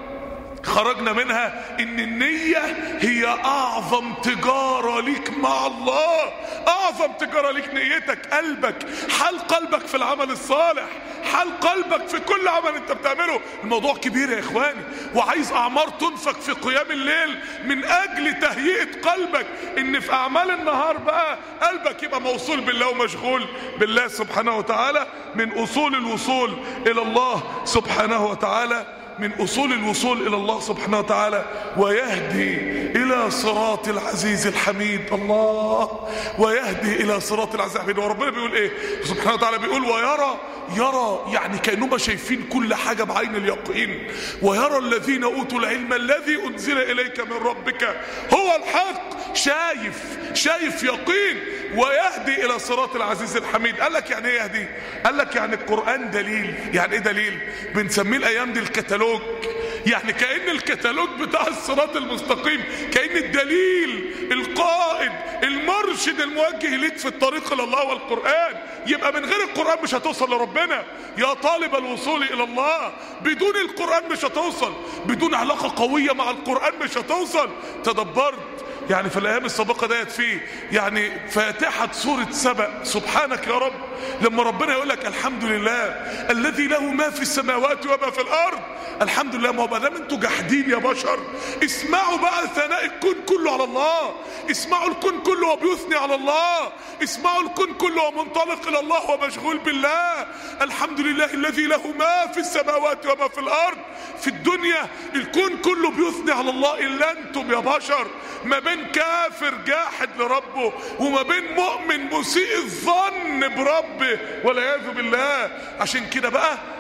خرجنا منها ان النية هي اعظم تجارة ليك مع الله اعظم تجارة ليك نيتك قلبك حال قلبك في العمل الصالح حال قلبك في كل عمل انت بتعمله الموضوع كبير يا اخواني وعايز اعمار تنفق في قيام الليل من اجل تهيئة قلبك ان في اعمال النهار بقى قلبك يبقى موصول بالله ومشغول بالله سبحانه وتعالى من اصول الوصول الى الله سبحانه وتعالى من أصول الوصول إلى الله سبحانه وتعالى ويهدي إلى صراط العزيز الحميد الله ويهدي إلى صراط العزيز الحميد وربنا بيقول إيه سبحانه وتعالى بيقول ويرى يرى يعني كأنهم شايفين كل حاجة بعين اليقين ويرى الذين أوتوا العلم الذي أنزل إليك من ربك هو الحق شايف شايف يقين ويهدي إلى صراط العزيز الحميد قال لك يعني إيه يهدي قال لك يعني القرآن دليل يعني إيه دليل بنسميه الأيام دي الكتالوج يعني كأن الكتالوج بتاع الصراط المستقيم كأن الدليل القائد المرشد الموجه ليك في الطريق إلى الله والقرآن يبقى من غير القرآن مش هتوصل لربنا يا طالب الوصول إلى الله بدون القرآن مش هتوصل بدون علاقة قوية مع القرآن مش هتوصل تدبرت يعني في الايام السابقه ديت فيه يعني فاتحه سوره سبأ سبحانك يا رب لما ربنا يقول لك الحمد لله الذي له ما في السماوات وما في الارض الحمد لله ما هو ما دام انتوا جاحدين يا بشر اسمعوا بقى ثناء الكون كله على الله اسمعوا الكون كله وبيثني على الله اسمعوا الكون كله ومنطلق الى الله ومشغول بالله الحمد لله الذي له ما في السماوات وما في الارض في الدنيا الكون كله بيثني على الله الا انتم يا بشر ما بين كافر جاحد لربه وما بين مؤمن مسيء الظن بربه والعياذ بالله عشان كده بقى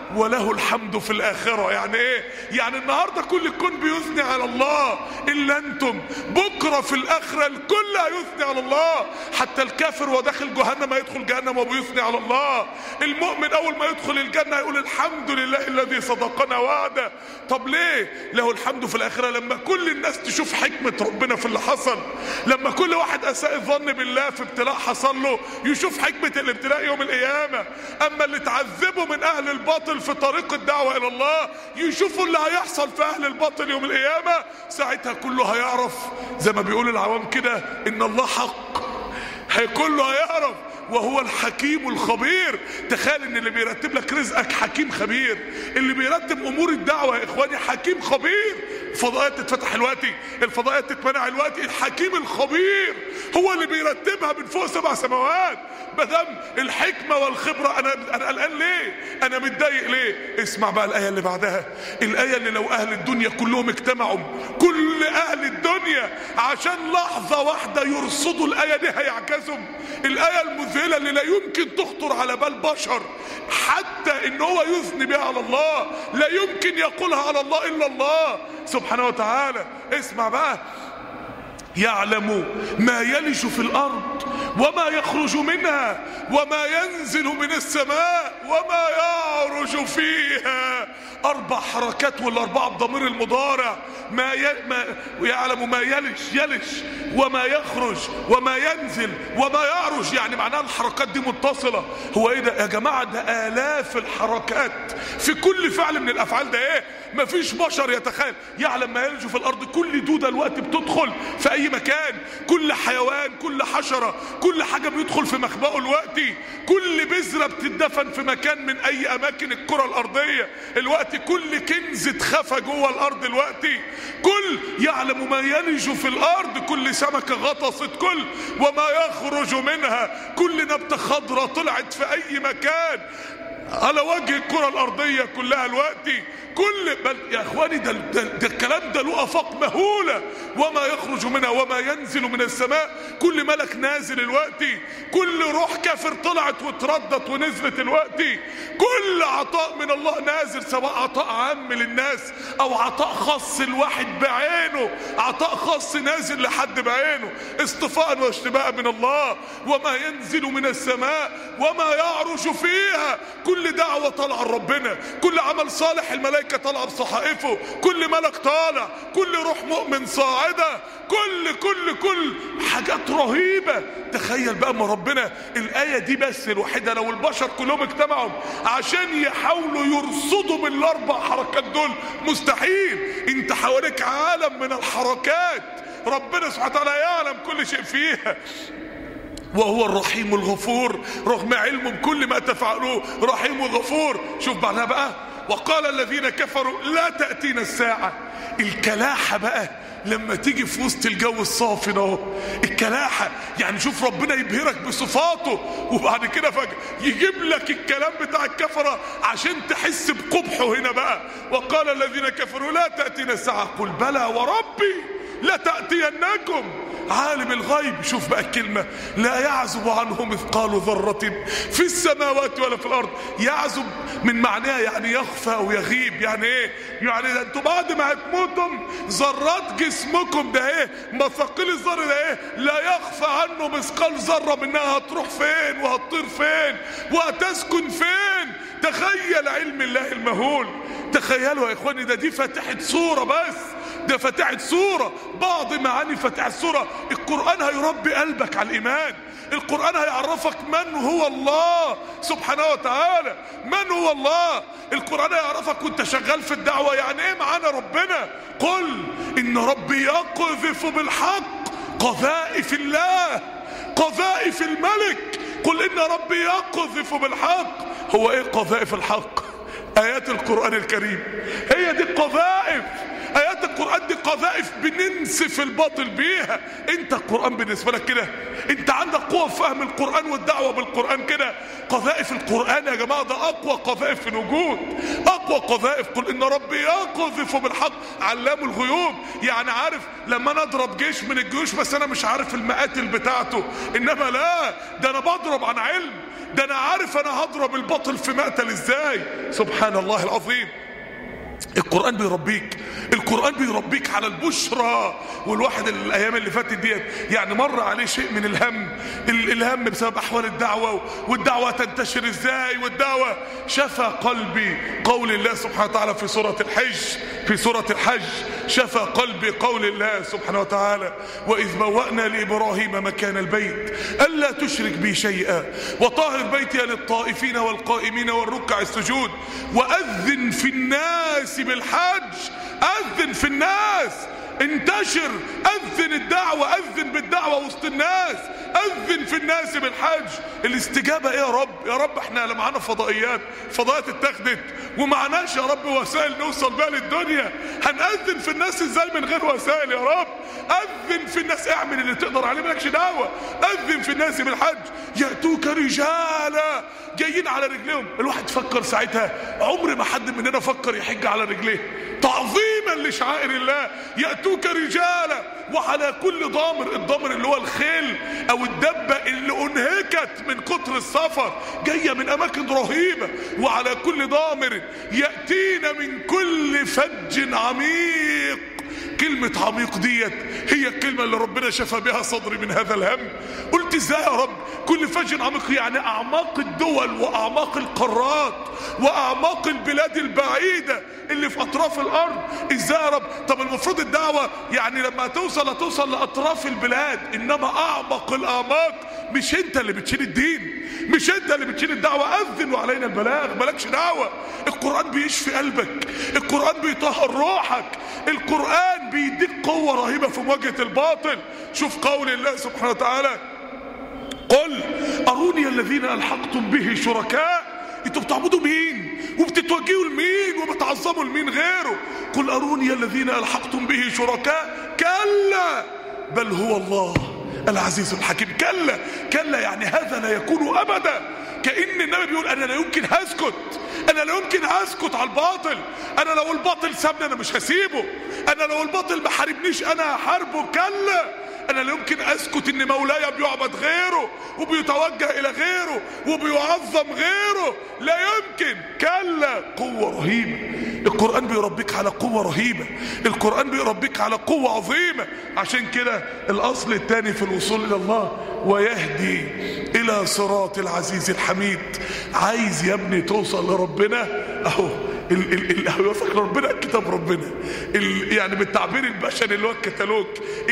وله الحمد في الآخرة يعني ايه يعني النهاردة كل الكون بيثني على الله إلا أنتم بكرة في الآخرة الكل هيثني على الله حتى الكافر وداخل جهنم هيدخل جهنم وبيثني على الله المؤمن أول ما يدخل الجنة يقول الحمد لله الذي صدقنا وعده طب ليه له الحمد في الآخرة لما كل الناس تشوف حكمة ربنا في اللي حصل لما كل واحد أساء الظن بالله في ابتلاء حصل له يشوف حكمة الابتلاء يوم القيامة أما اللي تعذبوا من أهل الباطل في طريق الدعوة إلى الله يشوفوا اللي هيحصل في أهل الباطل يوم القيامة ساعتها كله هيعرف زي ما بيقول العوام كده إن الله حق هي كله هيعرف وهو الحكيم الخبير تخيل ان اللي بيرتب لك رزقك حكيم خبير اللي بيرتب امور الدعوه يا اخواني حكيم خبير الفضائيات تتفتح دلوقتي الفضائيات تتمنع دلوقتي الحكيم الخبير هو اللي بيرتبها من فوق سبع سماوات ما دام الحكمه والخبره انا انا قلقان ليه انا متضايق ليه اسمع بقى الايه اللي بعدها الايه اللي لو اهل الدنيا كلهم اجتمعوا كل اهل الدنيا عشان لحظه واحده يرصدوا الايه دي هيعجزوا الايه المذهله اللي لا يمكن تخطر على بال بشر حتى ان هو يثني بها على الله لا يمكن يقولها على الله الا الله سبحانه وتعالى اسمع بقى يعلم ما يلج في الارض وما يخرج منها وما ينزل من السماء وما يعرج فيها اربع حركات والاربعه بضمير المضارع ما, ي... ما يعلم ما يلج يلج وما يخرج وما ينزل وما يعرج يعني معناها الحركات دي متصله هو ايه ده يا جماعه ده الاف الحركات في كل فعل من الافعال ده ايه مفيش بشر يتخيل يعلم ما يلج في الارض كل دوده الوقت بتدخل في اي مكان كل حيوان كل حشره كل حاجه بيدخل في مخبأه الوقتي كل بذره بتدفن في مكان من اي اماكن الكره الارضيه الوقت كل كنز اتخفى جوه الارض الوقتي كل يعلم ما يلج في الارض كل سمكه غطست كل وما يخرج منها كل نبته خضراء طلعت في اي مكان على وجه الكرة الأرضية كلها الوقتي كل بل يا اخواني ده, ده, ده الكلام ده له افاق مهوله وما يخرج منها وما ينزل من السماء كل ملك نازل الوقتي كل روح كافر طلعت واتردت ونزلت الوقتي كل عطاء من الله نازل سواء عطاء عام للناس او عطاء خاص الواحد بعينه عطاء خاص نازل لحد بعينه اصطفاء واشتباء من الله وما ينزل من السماء وما يعرج فيها كل دعوه طالعه لربنا كل عمل صالح الملائكه طالعه بصحائفه كل ملك طالع كل روح مؤمن صاعده كل كل كل حاجات رهيبه تخيل بقى ما ربنا الايه دي بس الوحيده لو البشر كلهم اجتمعوا عشان يحاولوا يرصدوا من الاربع حركات دول مستحيل انت حواليك عالم من الحركات ربنا سبحانه وتعالى يعلم كل شيء فيها وهو الرحيم الغفور رغم علمه بكل ما تفعلوه رحيم وغفور شوف بعدها بقى وقال الذين كفروا لا تأتينا الساعة الكلاحة بقى لما تيجي في وسط الجو الصافي ده الكلاحة يعني شوف ربنا يبهرك بصفاته وبعد كده فجأة يجيب لك الكلام بتاع الكفرة عشان تحس بقبحه هنا بقى وقال الذين كفروا لا تأتينا الساعة قل بلى وربي لتأتينكم عالم الغيب شوف بقى الكلمة لا يعزب عنه مثقال ذرة في السماوات ولا في الأرض يعزب من معناها يعني يخفى أو يغيب يعني إيه يعني ده أنتوا بعد ما هتموتم ذرات جسمكم ده إيه مثاقيل الذر ده إيه لا يخفى عنه مثقال ذرة منها هتروح فين وهتطير فين وهتسكن فين تخيل علم الله المهول تخيلوا يا إخواني ده دي فاتحة صورة بس ده فتحة سورة بعض معاني فتحة السورة القرآن هيربي قلبك على الإيمان القرآن هيعرفك من هو الله سبحانه وتعالى من هو الله القرآن هيعرفك وانت شغال في الدعوة يعني ايه معانا ربنا قل ان ربي يقذف بالحق قذائف الله قذائف الملك قل ان ربي يقذف بالحق هو ايه قذائف الحق ايات القرآن الكريم هي دي القذائف ايات القران دي قذائف بننسف الباطل بيها انت القران بالنسبه لك كده انت عندك قوه في فهم القران والدعوه بالقران كده قذائف القران يا جماعه ده اقوى قذائف في الوجود اقوى قذائف قل ان ربي يقذف بالحق علام الغيوب يعني عارف لما انا اضرب جيش من الجيوش بس انا مش عارف المقاتل بتاعته انما لا ده انا بضرب عن علم ده انا عارف انا هضرب الباطل في مقتل ازاي سبحان الله العظيم القرآن بيربيك القرآن بيربيك على البشرى والواحد الايام اللي فاتت ديت يعني مر عليه شيء من الهم ال- الهم بسبب احوال الدعوة والدعوة تنتشر ازاي والدعوة شفى قلبي قول الله سبحانه وتعالى في سورة الحج في سورة الحج شفى قلبي قول الله سبحانه وتعالى وإذ بوأنا لإبراهيم مكان البيت ألا تشرك بي شيئا وطهر بيتي للطائفين والقائمين والركع السجود وأذن في الناس بالحج أذن في الناس انتشر أذن الدعوة أذن بالدعوة وسط الناس أذن في الناس بالحج الاستجابة ايه يا رب يا رب احنا لا معانا فضائيات فضائيات اتخذت ومعناش يا رب وسائل نوصل بيها للدنيا هنأذن في الناس ازاي من غير وسائل يا رب أذن في الناس اعمل اللي تقدر عليه مالكش دعوة أذن في الناس بالحج يأتوك رجالا جايين على رجليهم الواحد فكر ساعتها عمر ما حد مننا فكر يحج على رجليه تعظيما لشعائر الله يأتوك رجالا وعلى كل ضامر الضامر اللي هو الخيل او الدبة اللي انهكت من كتر السفر جاية من اماكن رهيبة وعلى كل ضامر يأتينا من كل فج عميق كلمة عميق ديت هي الكلمة اللي ربنا شفى بها صدري من هذا الهم قلت ازاي يا رب كل فج عميق يعني اعماق الدول واعماق القارات واعماق البلاد البعيدة اللي في اطراف الارض ازاي يا رب طب المفروض الدعوة يعني لما توصل هتوصل لاطراف البلاد انما اعمق الاعماق مش انت اللي بتشيل الدين مش انت اللي بتشيل الدعوة اذن وعلينا البلاغ مالكش دعوة القرآن بيشفي قلبك القرآن بيطهر روحك القرآن بيديك قوة رهيبة في مواجهة الباطل شوف قول الله سبحانه وتعالى قل أروني الذين ألحقتم به شركاء انتوا بتعبدوا مين وبتتوجهوا لمين وبتعظموا لمين غيره قل أروني الذين ألحقتم به شركاء كلا بل هو الله العزيز الحكيم كلا كلا يعني هذا لا يكون أبدا كأن النبي بيقول أنا لا يمكن هسكت أنا لا يمكن هسكت على الباطل أنا لو الباطل سابني أنا مش هسيبه أنا لو الباطل ما حاربنيش أنا هحاربه كلا انا لا يمكن اسكت ان مولاي بيعبد غيره وبيتوجه الى غيره وبيعظم غيره لا يمكن كلا قوة رهيبة القرآن بيربيك على قوة رهيبة القرآن بيربيك على قوة عظيمة عشان كده الاصل الثاني في الوصول الى الله ويهدي الى صراط العزيز الحميد عايز يا ابني توصل لربنا اهو ال ال ال هو يوصل لربنا كتاب ربنا ال يعني بالتعبير البشري اللي هو الكتالوج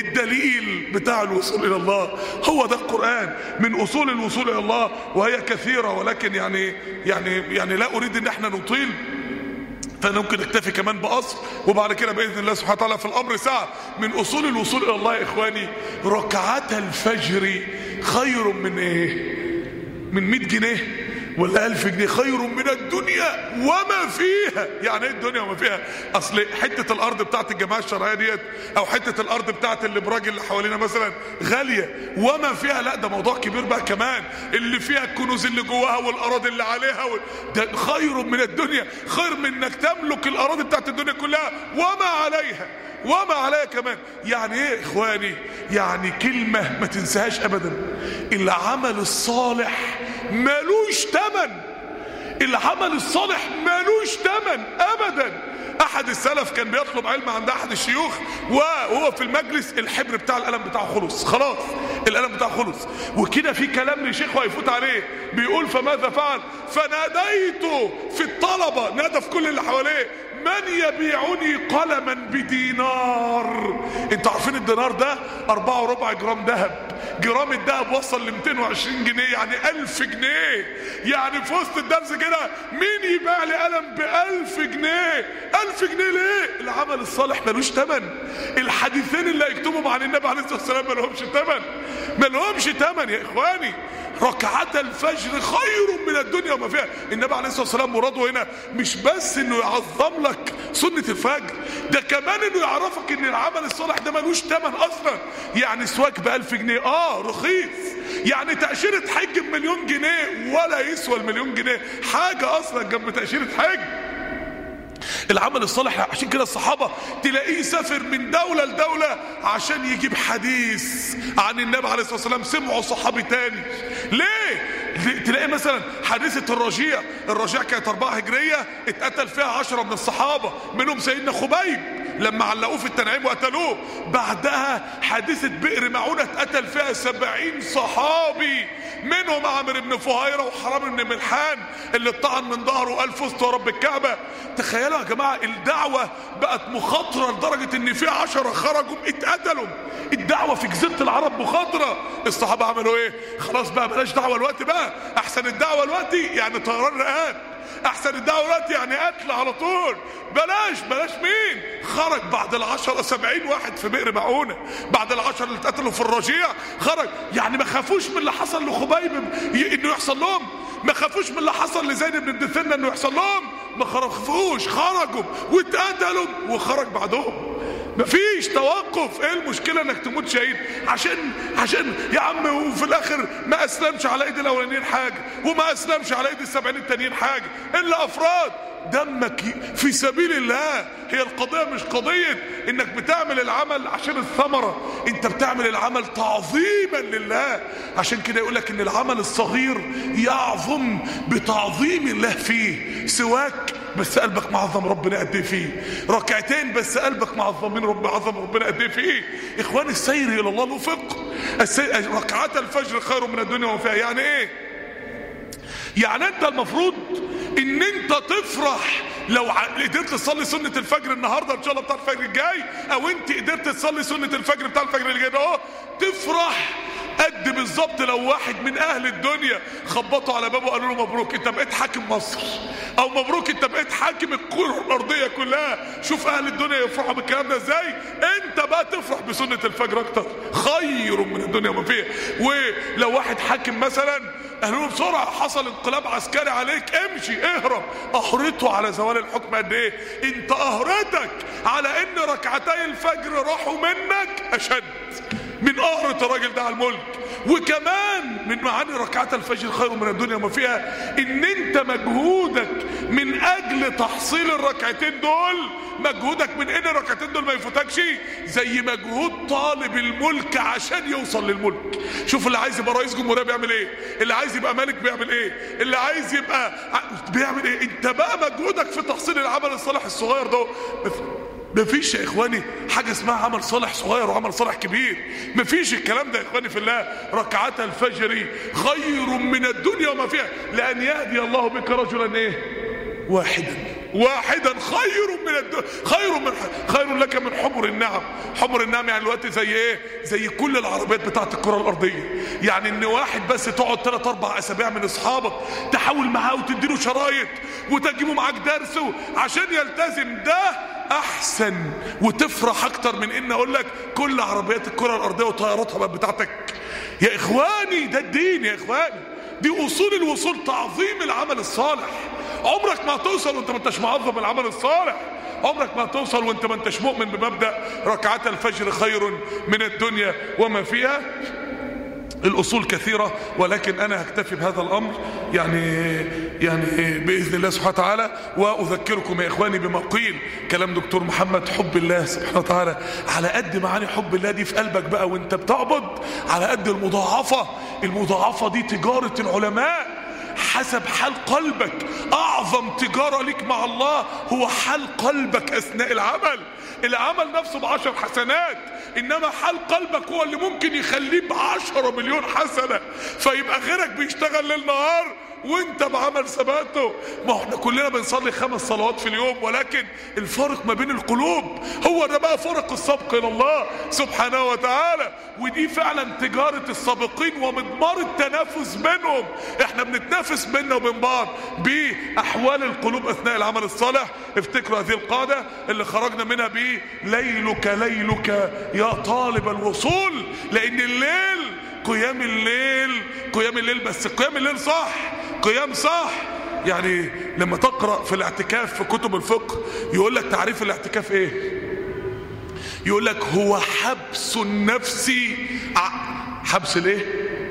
الدليل بتاع الوصول الى الله هو ده القران من اصول الوصول الى الله وهي كثيره ولكن يعني يعني يعني لا اريد ان احنا نطيل فانا ممكن نكتفي كمان باصل وبعد كده باذن الله سبحانه وتعالى في الامر ساعه من اصول الوصول الى الله يا اخواني ركعات الفجر خير من ايه من 100 جنيه ولا ألف جنيه خير من الدنيا وما فيها يعني ايه الدنيا وما فيها اصل حتة الارض بتاعت الجماعة الشرعية ديت او حتة الارض بتاعت الابراج اللي حوالينا مثلا غالية وما فيها لا ده موضوع كبير بقى كمان اللي فيها الكنوز اللي جواها والاراضي اللي عليها وال... ده خير من الدنيا خير من انك تملك الاراضي بتاعت الدنيا كلها وما عليها وما عليها كمان يعني ايه اخواني يعني كلمة ما تنساهاش ابدا العمل الصالح ملوش تمن العمل الصالح ملوش تمن ابدا احد السلف كان بيطلب علم عند احد الشيوخ وهو في المجلس الحبر بتاع القلم بتاعه خلص خلاص القلم بتاعه خلص وكده في كلام لشيخ هيفوت عليه بيقول فماذا فعل فناديت في الطلبه نادى في كل اللي حواليه من يبيعني قلما بدينار انتوا عارفين الدينار ده أربعة وربع جرام ذهب جرام الذهب وصل ل 220 جنيه يعني 1000 جنيه يعني في وسط الدرس كده مين يبيع لي قلم ب 1000 جنيه جنيه ألف جنيه ليه العمل الصالح ملوش تمن الحديثين اللي هيكتبهم عن النبي عليه الصلاة والسلام ملهمش تمن ملهمش تمن يا إخواني ركعات الفجر خير من الدنيا وما فيها النبي عليه الصلاه والسلام مراده هنا مش بس انه يعظم لك سنه الفجر ده كمان انه يعرفك ان العمل الصالح ده ملوش ثمن اصلا يعني سواك ب 1000 جنيه اه رخيص يعني تاشيره حج بمليون جنيه ولا يسوى المليون جنيه حاجه اصلا جنب تاشيره حج العمل الصالح عشان كده الصحابة تلاقيه سافر من دولة لدولة عشان يجيب حديث عن النبي عليه الصلاة والسلام سمعوا صحابي تاني ليه؟ تلاقي مثلا حادثة الرجيع الرجيع كانت أربعة هجرية اتقتل فيها عشرة من الصحابة منهم سيدنا خبيب لما علقوه في التنعيم وقتلوه بعدها حادثة بئر معونة اتقتل فيها سبعين صحابي منهم عامر بن فهيرة وحرام بن ملحان اللي اتطعن من ظهره وقال فزت يا رب الكعبة تخيلوا يا جماعة الدعوة بقت مخاطرة لدرجة ان في عشرة خرجوا اتقتلوا الدعوة في جزيرة العرب مخاطرة الصحابة عملوا ايه خلاص بقى بلاش دعوة الوقت بقى احسن الدعوة الوقت يعني طيران رقان احسن الدعوة الوقت يعني قتل على طول بلاش بلاش مين خرج بعد العشرة سبعين واحد في بئر معونة بعد العشرة اللي اتقتلوا في الرجيع خرج يعني ما خافوش من اللي حصل لخبيب انه يحصل لهم ما خافوش من اللي حصل لزيد بن الدثنة انه يحصل لهم ما خافوش خرجوا واتقتلوا وخرج بعدهم مفيش توقف ايه المشكله انك تموت شهيد عشان عشان يا عم وفي الاخر ما اسلمش على ايد الاولانيين حاجه وما اسلمش على ايد السبعين التانيين حاجه الا افراد دمك في سبيل الله هي القضيه مش قضيه انك بتعمل العمل عشان الثمره انت بتعمل العمل تعظيما لله عشان كده يقول لك ان العمل الصغير يعظم بتعظيم الله فيه سواك بس قلبك معظم ربنا قد ايه فيه ركعتين بس قلبك معظمين رب معظم ربنا قد ايه فيه اخوان السير الى الله له فقه السير ركعات الفجر خير من الدنيا وما فيها يعني ايه يعني انت المفروض ان انت تفرح لو قدرت تصلي سنة الفجر النهاردة ان شاء الله بتاع الفجر الجاي او انت قدرت تصلي سنة الفجر بتاع الفجر اللي جاي ده اهو تفرح قد بالظبط لو واحد من اهل الدنيا خبطوا على بابه وقالوا له مبروك انت بقيت حاكم مصر او مبروك انت بقيت حاكم الكره الارضيه كلها شوف اهل الدنيا يفرحوا بالكلام ده ازاي انت بقى تفرح بسنه الفجر اكتر خير من الدنيا وما فيها ولو واحد حاكم مثلا قالوا له بسرعه حصل انقلاب عسكري عليك امشي اهرب قهرته على زوال الحكم قد ايه انت قهرتك على ان ركعتي الفجر راحوا منك اشد من قهرة الراجل ده على الملك وكمان من معاني ركعات الفجر خير من الدنيا وما فيها ان انت مجهودك من اجل تحصيل الركعتين دول مجهودك من ان الركعتين دول ما يفوتكش زي مجهود طالب الملك عشان يوصل للملك شوف اللي عايز يبقى رئيس جمهوريه بيعمل ايه اللي عايز يبقى ملك بيعمل ايه اللي عايز يبقى بيعمل ايه انت بقى مجهودك في تحصيل العمل الصالح الصغير ده مفيش يا اخواني حاجه اسمها عمل صالح صغير وعمل صالح كبير مفيش الكلام ده يا اخواني في الله ركعات الفجر خير من الدنيا وما فيها لان يهدي الله بك رجلا ايه واحدا واحدا خير من الدنيا خير من خير لك من حمر النعم حمر النعم يعني الوقت زي ايه زي كل العربيات بتاعت الكره الارضيه يعني ان واحد بس تقعد ثلاث اربع اسابيع من اصحابك تحاول معاه وتديله شرايط وتجيبه معاك درس عشان يلتزم ده احسن وتفرح اكتر من ان اقول لك كل عربيات الكره الارضيه وطياراتها بقت بتاعتك يا اخواني ده الدين يا اخواني دي اصول الوصول تعظيم العمل الصالح عمرك ما توصل وانت ما انتش معظم العمل الصالح عمرك ما توصل وانت ما انتش مؤمن بمبدا ركعات الفجر خير من الدنيا وما فيها الاصول كثيره ولكن انا هكتفي بهذا الامر يعني يعني باذن الله سبحانه وتعالى واذكركم يا اخواني بما قيل كلام دكتور محمد حب الله سبحانه وتعالى على قد معاني حب الله دي في قلبك بقى وانت بتعبد على قد المضاعفه المضاعفه دي تجاره العلماء حسب حال قلبك اعظم تجارة لك مع الله هو حال قلبك اثناء العمل العمل نفسه بعشر حسنات انما حال قلبك هو اللي ممكن يخليه بعشرة مليون حسنة فيبقى غيرك بيشتغل ليل نهار وانت بعمل ثباته ما احنا كلنا بنصلي خمس صلوات في اليوم ولكن الفارق ما بين القلوب هو ده بقى فرق السبق الى الله سبحانه وتعالى ودي فعلا تجارة السابقين ومضمار التنافس بينهم احنا بنتنافس بيننا وبين بعض باحوال القلوب اثناء العمل الصالح افتكروا هذه القاعدة اللي خرجنا منها ب ليلك ليلك يا طالب الوصول لان الليل قيام الليل قيام الليل بس قيام الليل صح قيام صح يعني لما تقرأ في الاعتكاف في كتب الفقه يقول لك تعريف الاعتكاف ايه يقول لك هو حبس النفس حبس الايه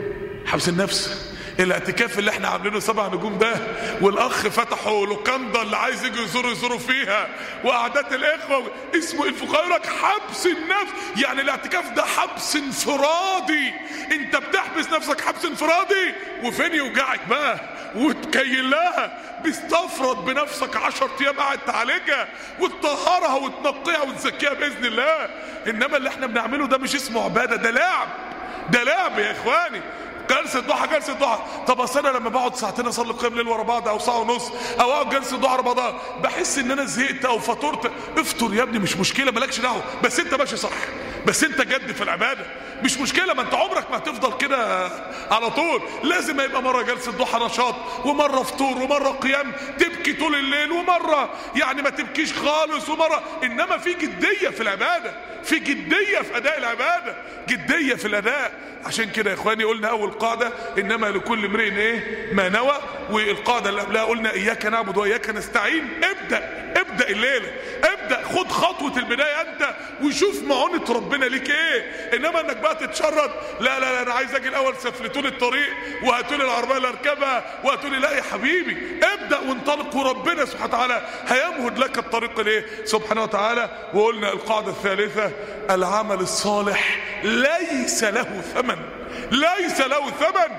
حبس النفس الاعتكاف اللي احنا عاملينه سبع نجوم ده والاخ فتحوا لوكاندا اللي عايز يجي يزور يزوروا فيها وقعدات الاخوه اسمه الفقهاء يقول لك حبس النفس يعني الاعتكاف ده حبس انفرادي انت بتحبس نفسك حبس انفرادي وفين يوجعك بقى وتكيل لها بتستفرد بنفسك عشر ايام قاعد تعالجها وتطهرها وتنقيها وتزكيها باذن الله انما اللي احنا بنعمله ده مش اسمه عباده ده لعب ده لعب يا اخواني جلسه ضحى جلسه ضحى طب اصل انا لما بقعد ساعتين اصلي قيام ليل ورا بعض او ساعه ونص او اقعد جلسه ضحى ورا بعضها بحس ان انا زهقت او فطرت افطر يا ابني مش مشكله مالكش دعوه بس انت ماشي صح بس انت جد في العباده مش مشكله ما انت عمرك ما هتفضل كده على طول لازم يبقى مره جلسه ضحى نشاط ومره فطور ومره قيام تبكي طول الليل ومره يعني ما تبكيش خالص ومره انما في جديه في العباده في جديه في اداء العباده جديه في الاداء عشان كده يا اخواني قلنا اول قاعده انما لكل امرئ ايه ما نوى والقاعده اللي قبلها قلنا اياك نعبد واياك نستعين ابدا ابدا الليله ابدا خد خطوه البدايه انت وشوف معونه ربنا ليك ايه انما انك بقى تتشرد لا لا لا انا عايز اجي الاول سفلتوني الطريق وهاتولي العربيه اللي اركبها وهاتولي لا يا حبيبي ابدا وانطلق وربنا سبحانه وتعالى هيمهد لك الطريق ليه سبحانه وتعالى وقلنا القاعده الثالثه العمل الصالح ليس له ثمن ليس له ثمن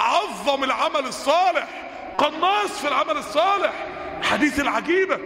عظم العمل الصالح قناص في العمل الصالح حديث العجيبه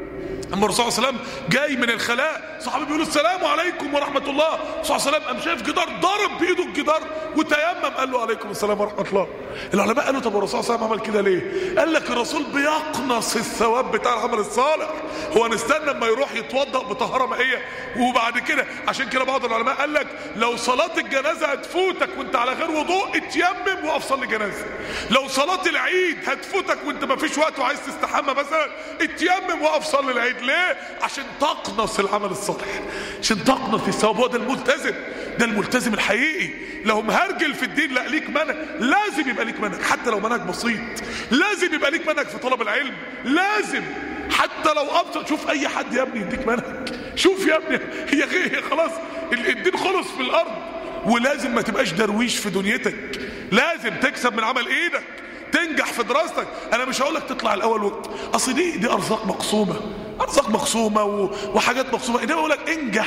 اما الرسول صلى الله عليه وسلم جاي من الخلاء صحابي بيقولوا السلام عليكم ورحمه الله صلى الله عليه وسلم قام شايف جدار ضرب بايده الجدار وتيمم قال له عليكم السلام ورحمه الله العلماء قالوا طب الرسول صلى الله عليه وسلم عمل كده ليه قال لك الرسول بيقنص الثواب بتاع العمل الصالح هو نستنى اما يروح يتوضا بطهاره مائيه وبعد كده عشان كده بعض العلماء قال لك لو صلاه الجنازه هتفوتك وانت على غير وضوء اتيمم وقف صلي جنازه لو صلاه العيد هتفوتك وانت ما فيش وقت وعايز تستحمى مثلا اتيمم وقف صلي العيد ليه عشان تقنص العمل الصالح عشان تقنص الثواب هو ده الملتزم ده الملتزم الحقيقي لو مهرجل في الدين لا ليك منهج لازم يبقى ليك منهج حتى لو منهج بسيط لازم يبقى ليك منهج في طلب العلم لازم حتى لو ابسط شوف اي حد يا ابني يديك منهج شوف يا ابني هي هي خلاص الدين خلص في الارض ولازم ما تبقاش درويش في دنيتك لازم تكسب من عمل ايدك تنجح في دراستك انا مش هقول لك تطلع الاول و... اصل دي دي ارزاق مقسومه ارزاق مقسومه و... وحاجات مقسومه انما اقول لك انجح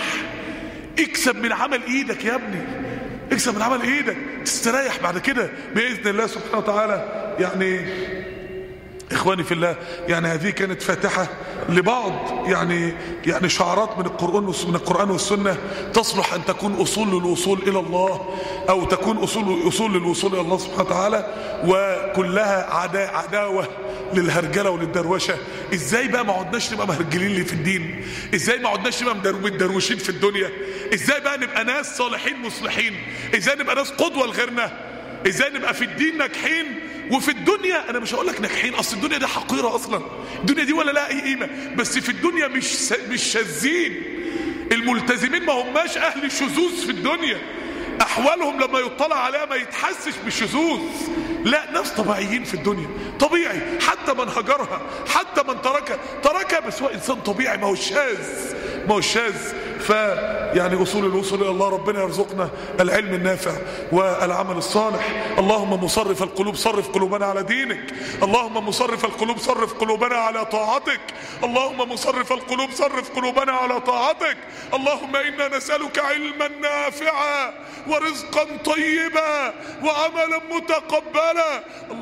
اكسب من عمل ايدك يا ابني اكسب من عمل ايدك تستريح بعد كده باذن الله سبحانه وتعالى يعني اخواني في الله يعني هذه كانت فاتحه لبعض يعني يعني شعارات من القران من القران والسنه تصلح ان تكون اصول للوصول الى الله او تكون اصول اصول للوصول الى الله سبحانه وتعالى وكلها عدا عداوه للهرجله وللدروشه ازاي بقى ما عدناش نبقى مهرجلين اللي في الدين ازاي ما عدناش نبقى مدروشين في الدنيا ازاي بقى نبقى ناس صالحين مصلحين ازاي نبقى ناس قدوه لغيرنا ازاي نبقى في الدين ناجحين وفي الدنيا انا مش هقول لك ناجحين اصل الدنيا دي حقيره اصلا الدنيا دي ولا لها اي قيمه بس في الدنيا مش س... مش شاذين الملتزمين ما هماش اهل شذوذ في الدنيا احوالهم لما يطلع عليها ما يتحسش بالشذوذ لا ناس طبيعيين في الدنيا طبيعي حتى من هجرها حتى من تركها تركها بس هو انسان طبيعي ما هو شاذ ما هو شاذ فيعني اصول الوصول الى الله ربنا يرزقنا العلم النافع والعمل الصالح اللهم مصرف القلوب صرف قلوبنا على دينك اللهم مصرف القلوب صرف قلوبنا على طاعتك اللهم مصرف القلوب صرف قلوبنا على طاعتك اللهم انا نسالك علما نافعا ورزقا طيبا وعملا متقبلا الله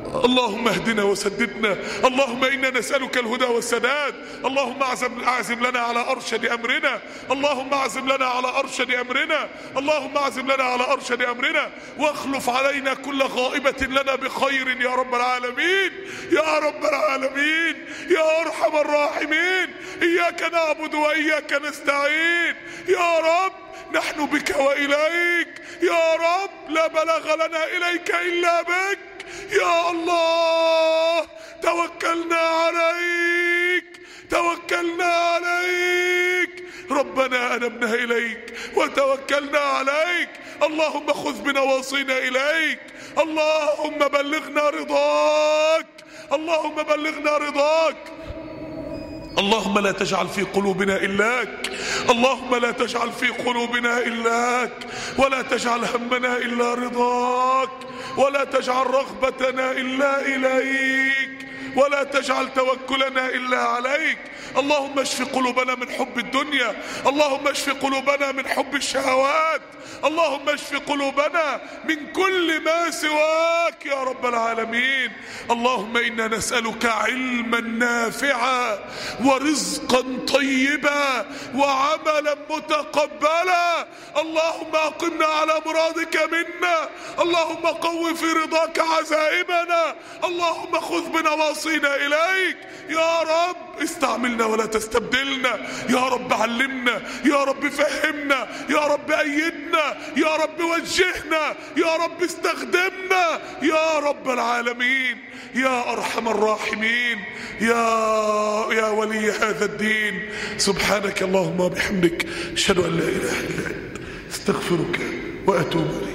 اللهم اهدنا وسددنا اللهم إنا نسألك الهدى والسداد اللهم اعزم, اعزم لنا على أرشد أمرنا اللهم اعزم لنا على أرشد أمرنا اللهم اعزم لنا على أرشد أمرنا واخلف علينا كل غائبة لنا بخير يا رب العالمين يا رب العالمين يا أرحم الراحمين إياك نعبد وإياك نستعين يا رب نحن بك وإليك يا رب لا بلغ لنا إليك إلا بك يا الله توكلنا عليك توكلنا عليك ربنا أنبنا إليك وتوكلنا عليك اللهم خذ بنواصينا إليك اللهم بلغنا رضاك اللهم بلغنا رضاك اللهم لا تجعل في قلوبنا إلاك اللهم لا تجعل في قلوبنا إلاك ولا تجعل همنا إلا رضاك ولا تجعل رغبتنا إلا إليك ولا تجعل توكلنا إلا عليك اللهم اشف قلوبنا من حب الدنيا اللهم اشف قلوبنا من حب الشهوات اللهم اشف قلوبنا من كل ما سواك يا رب العالمين اللهم انا نسالك علما نافعا ورزقا طيبا وعملا متقبلا اللهم اقمنا على مرادك منا اللهم قو في رضاك عزائمنا اللهم خذ بنواصينا اليك يا رب استعملنا ولا تستبدلنا يا رب علمنا يا رب فهمنا يا رب أيدنا يا رب وجهنا يا رب استخدمنا يا رب العالمين يا أرحم الراحمين يا يا ولي هذا الدين سبحانك اللهم وبحمدك أشهد أن لا إله إلا أنت استغفرك وأتوب إليك